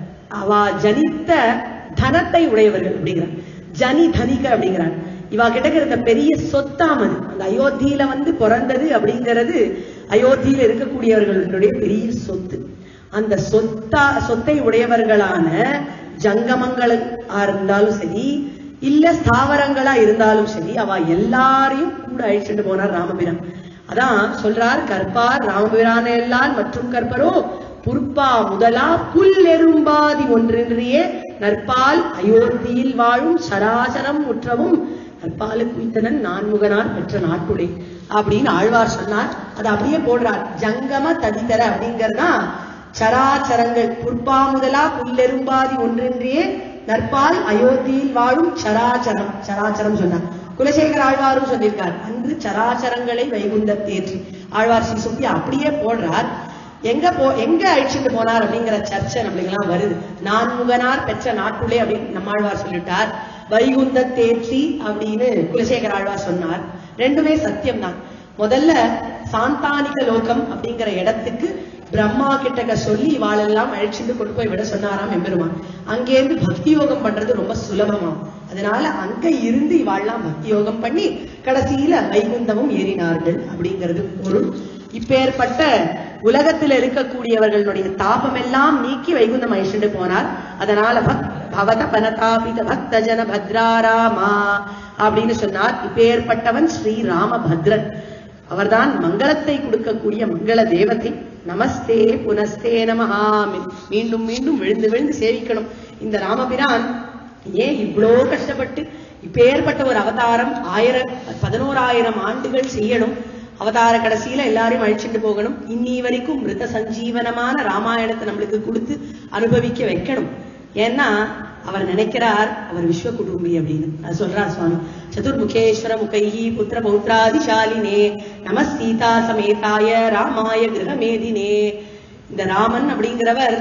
[SPEAKER 1] அவ ஜனித்த தனத்தை உடையவர்கள் அப்படிங்கிறார் ஜனி தனிக அப்படிங்கிறார் இவா கிட்ட இருந்த பெரிய சொத்தாமது அந்த அயோத்தியில வந்து பிறந்தது அப்படிங்கிறது அயோத்தியில இருக்கக்கூடியவர்களுடைய பெரிய சொத்து அந்த சொத்தா சொத்தை உடையவர்களான ஜங்கமங்களா இருந்தாலும் சரி இல்ல ஸ்தாவரங்களா இருந்தாலும் சரி அவ எல்லாரையும் கூட அழிச்சுட்டு போனார் ராமபிரான் அதான் சொல்றார் கற்பார் ராமபிரான எல்லாம் மற்றும் கற்பரோ புற்பா முதலா புல் எறும்பாதி ஒன்றின்றியே நற்பால் அயோத்தியில் வாழும் சராசரம் முற்றவும் நற்பாலு குய்த்தனன் நான்முகனார் பெற்ற நாட்டுடை அப்படின்னு ஆழ்வார் சொன்னார் அது அப்படியே போடுறார் ஜங்கம ததிதர அப்படிங்கறதுதான் சராச்சரங்கள் புற்பா முதலா புல்லெரும்பாதி ஒன்றின்றியே நற்பால் அயோத்தியில் வாழும் சராச்சரம் சராச்சரம் சொன்னார் குலசேகர ஆழ்வாரும் சொல்லியிருக்கார் அன்று சராச்சரங்களை வைகுந்த தேற்றி ஆழ்வார் ஸ்ரீ சுத்தி அப்படியே போடுறார் எங்க போ எங்க அழிச்சுட்டு போனார் அப்படிங்கிற சர்ச்சை நம்மளுக்கு எல்லாம் வருது நான்முகனார் பெற்ற நாட்டுள்ளே அப்படின்னு நம்மாழ்வார் சொல்லிட்டார் வைகுந்த தேற்றி அப்படின்னு குலசேகர ஆழ்வார் சொன்னார் ரெண்டுமே சத்தியம் தான் முதல்ல சாந்தானிக லோகம் அப்படிங்கிற இடத்துக்கு பிரம்மா கிட்டக்க சொல்லி இவாளெல்லாம் அழைச்சிட்டு கொண்டு போய் விட சொன்னாராம் எம்பெருமான் அங்கேருந்து பக்தி யோகம் பண்றது ரொம்ப சுலபமாம் அதனால அங்க இருந்து இவாள்லாம் பக்தி யோகம் பண்ணி கடைசியில வைகுந்தமும் ஏறினார்கள் அப்படிங்கிறது பொருள் இப்பேற்பட்ட உலகத்துல இருக்கக்கூடியவர்களுடைய தாபம் எல்லாம் நீக்கி வைகுந்தம் அழிச்சுட்டு போனார் அதனால பக் பவத பனதாபித பக்த ஜன பத்ராராமா அப்படின்னு சொன்னார் இப்பேற்பட்டவன் ஸ்ரீ ராமபத்ரன் அவர்தான் மங்களத்தை கொடுக்கக்கூடிய மங்கள தேவதை நமஸ்தே புனஸ்தே நமஹா மீண்டும் மீண்டும் விழுந்து விழுந்து சேவிக்கணும் இந்த ராமபிரான் ஏன் இவ்வளோ கஷ்டப்பட்டு இப்பேற்பட்ட ஒரு அவதாரம் ஆயிரம் பதினோராயிரம் ஆண்டுகள் செய்யணும் அவதார கடைசியில எல்லாரையும் அழிச்சிட்டு போகணும் இன்னி வரைக்கும் மிருத சஞ்சீவனமான ராமாயணத்தை நம்மளுக்கு கொடுத்து அனுபவிக்க வைக்கணும் ஏன்னா அவர் நினைக்கிறார் அவர் விஸ்வ குடும்பி அப்படின்னு அது சொல்றார் சுவாமி சதுர்முகேஸ்வர முகைஹி புத்திர பௌத்ராதிசாலினே நம சீதா சமேதாய ராமாய கிரகமேதினே இந்த ராமன் அப்படிங்கிறவர்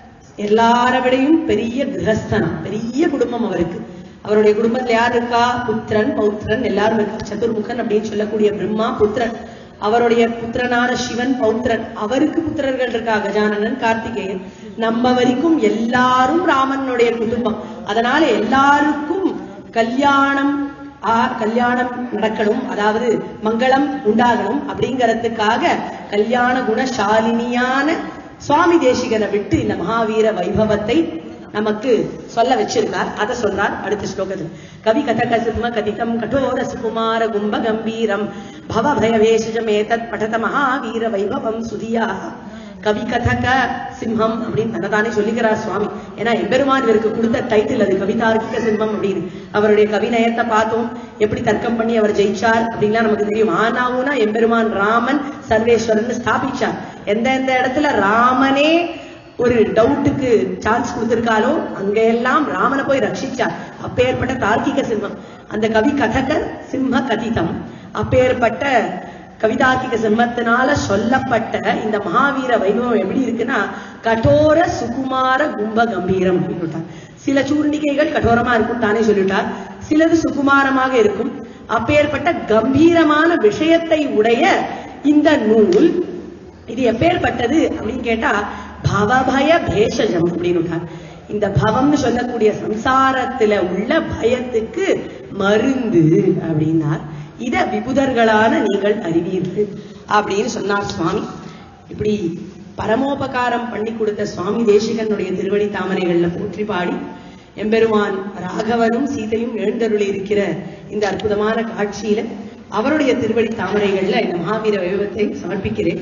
[SPEAKER 1] எல்லார விடையும் பெரிய கிரகஸ்தனம் பெரிய குடும்பம் அவருக்கு அவருடைய குடும்பத்துல யார் இருக்கா புத்திரன் பௌத்திரன் எல்லாரும் இருக்கா சதுர்முகன் அப்படின்னு சொல்லக்கூடிய பிரம்மா புத்திரன் அவருடைய புத்திரனான சிவன் பௌத்திரன் அவருக்கு புத்திரர்கள் இருக்கா கஜானனன் கார்த்திகேயன் நம்ம வரைக்கும் எல்லாரும் ராமனுடைய குடும்பம் அதனால எல்லாருக்கும் கல்யாணம் ஆ கல்யாணம் நடக்கணும் அதாவது மங்களம் உண்டாகணும் அப்படிங்கறதுக்காக கல்யாண குணசாலினியான சுவாமி தேசிகனை விட்டு இந்த மகாவீர வைபவத்தை நமக்கு சொல்ல வச்சிருக்கார் அதை சொல்றார் அடுத்த ஸ்லோகத்தில் கவி கதக சிம்ம கதிதம் கடோர சுகுமார கும்ப கம்பீரம் பவ பய வேஷஜம் ஏதத் படத மகாவீர வைபவம் சுதியா கவி கதக சிம்மம் அப்படின்னு தனதானே சொல்லிக்கிறார் சுவாமி ஏன்னா எம்பெருமான் இவருக்கு கொடுத்த டைட்டில் அது கவிதார்க்கிக சிம்மம் அப்படின்னு அவருடைய கவிநயத்தை பார்த்தோம் எப்படி தர்க்கம் பண்ணி அவர் ஜெயிச்சார் அப்படின்லாம் நமக்கு தெரியும் ஆனாவுனா எம்பெருமான் ராமன் சர்வேஸ்வரன் ஸ்தாபிச்சார் எந்த எந்த இடத்துல ராமனே ஒரு டவுட்டுக்கு சான்ஸ் கொடுத்திருக்காலோ அங்க எல்லாம் ராமனை போய் ரட்சிச்சார் அப்பேற்பட்ட தார்க்கிக சிம்மம் அந்த கவி கதகர் சிம்ம கதிதம் அப்பேற்பட்ட கவிதார்க்கிக சிம்மத்தினால சொல்லப்பட்ட இந்த மகாவீர வைபவம் எப்படி இருக்குன்னா கடோர சுகுமார கும்ப கம்பீரம் அப்படின்னு சொல்லிட்டார். சில சூர்ணிகைகள் கடோரமா இருக்கும் தானே சொல்லிட்டார் சிலது சுகுமாரமாக இருக்கும் அப்பேற்பட்ட கம்பீரமான விஷயத்தை உடைய இந்த நூல் இது எப்பேற்பட்டது அப்படின்னு கேட்டா பவபய பேஷஜம் அப்படின்னு விட்டார். இந்த பவம்னு சொல்லக்கூடிய சம்சாரத்துல உள்ள பயத்துக்கு மருந்து அப்படின்னார் இத விபுதர்களான நீங்கள் அறிவீர்கள் அப்படின்னு சொன்னார் சுவாமி இப்படி பரமோபகாரம் பண்ணி கொடுத்த சுவாமி தேசிகனுடைய திருவடி தாமரைகள்ல போற்றி பாடி எம்பெருமான் ராகவனும் சீதையும் எழுந்தருளி இருக்கிற இந்த அற்புதமான காட்சியில அவருடைய திருவடி தாமரைகள்ல இந்த மகாவீர வைபவத்தை சமர்ப்பிக்கிறேன்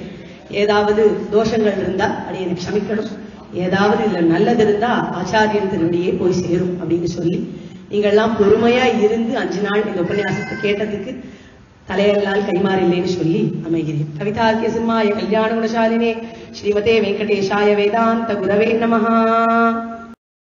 [SPEAKER 1] ஏதாவது தோஷங்கள் இருந்தா அதை எனக்கு க்ஷமிக்கணும் ஏதாவது இதுல நல்லது இருந்தா ஆச்சாரியன் திருவடியே போய் சேரும் அப்படின்னு சொல்லி நீங்கள்லாம் பொறுமையா இருந்து அஞ்சு நாள் இந்த உபன்யாசத்தை கேட்டதுக்கு தலையெல்லாம் கைமாறில்லைன்னு சொல்லி அமைகிறேன் கவிதாக்கிய சிம்மாய கல்யாண குணசாலினே ஸ்ரீமதே வெங்கடேஷாய வேதாந்த குரவே நமஹா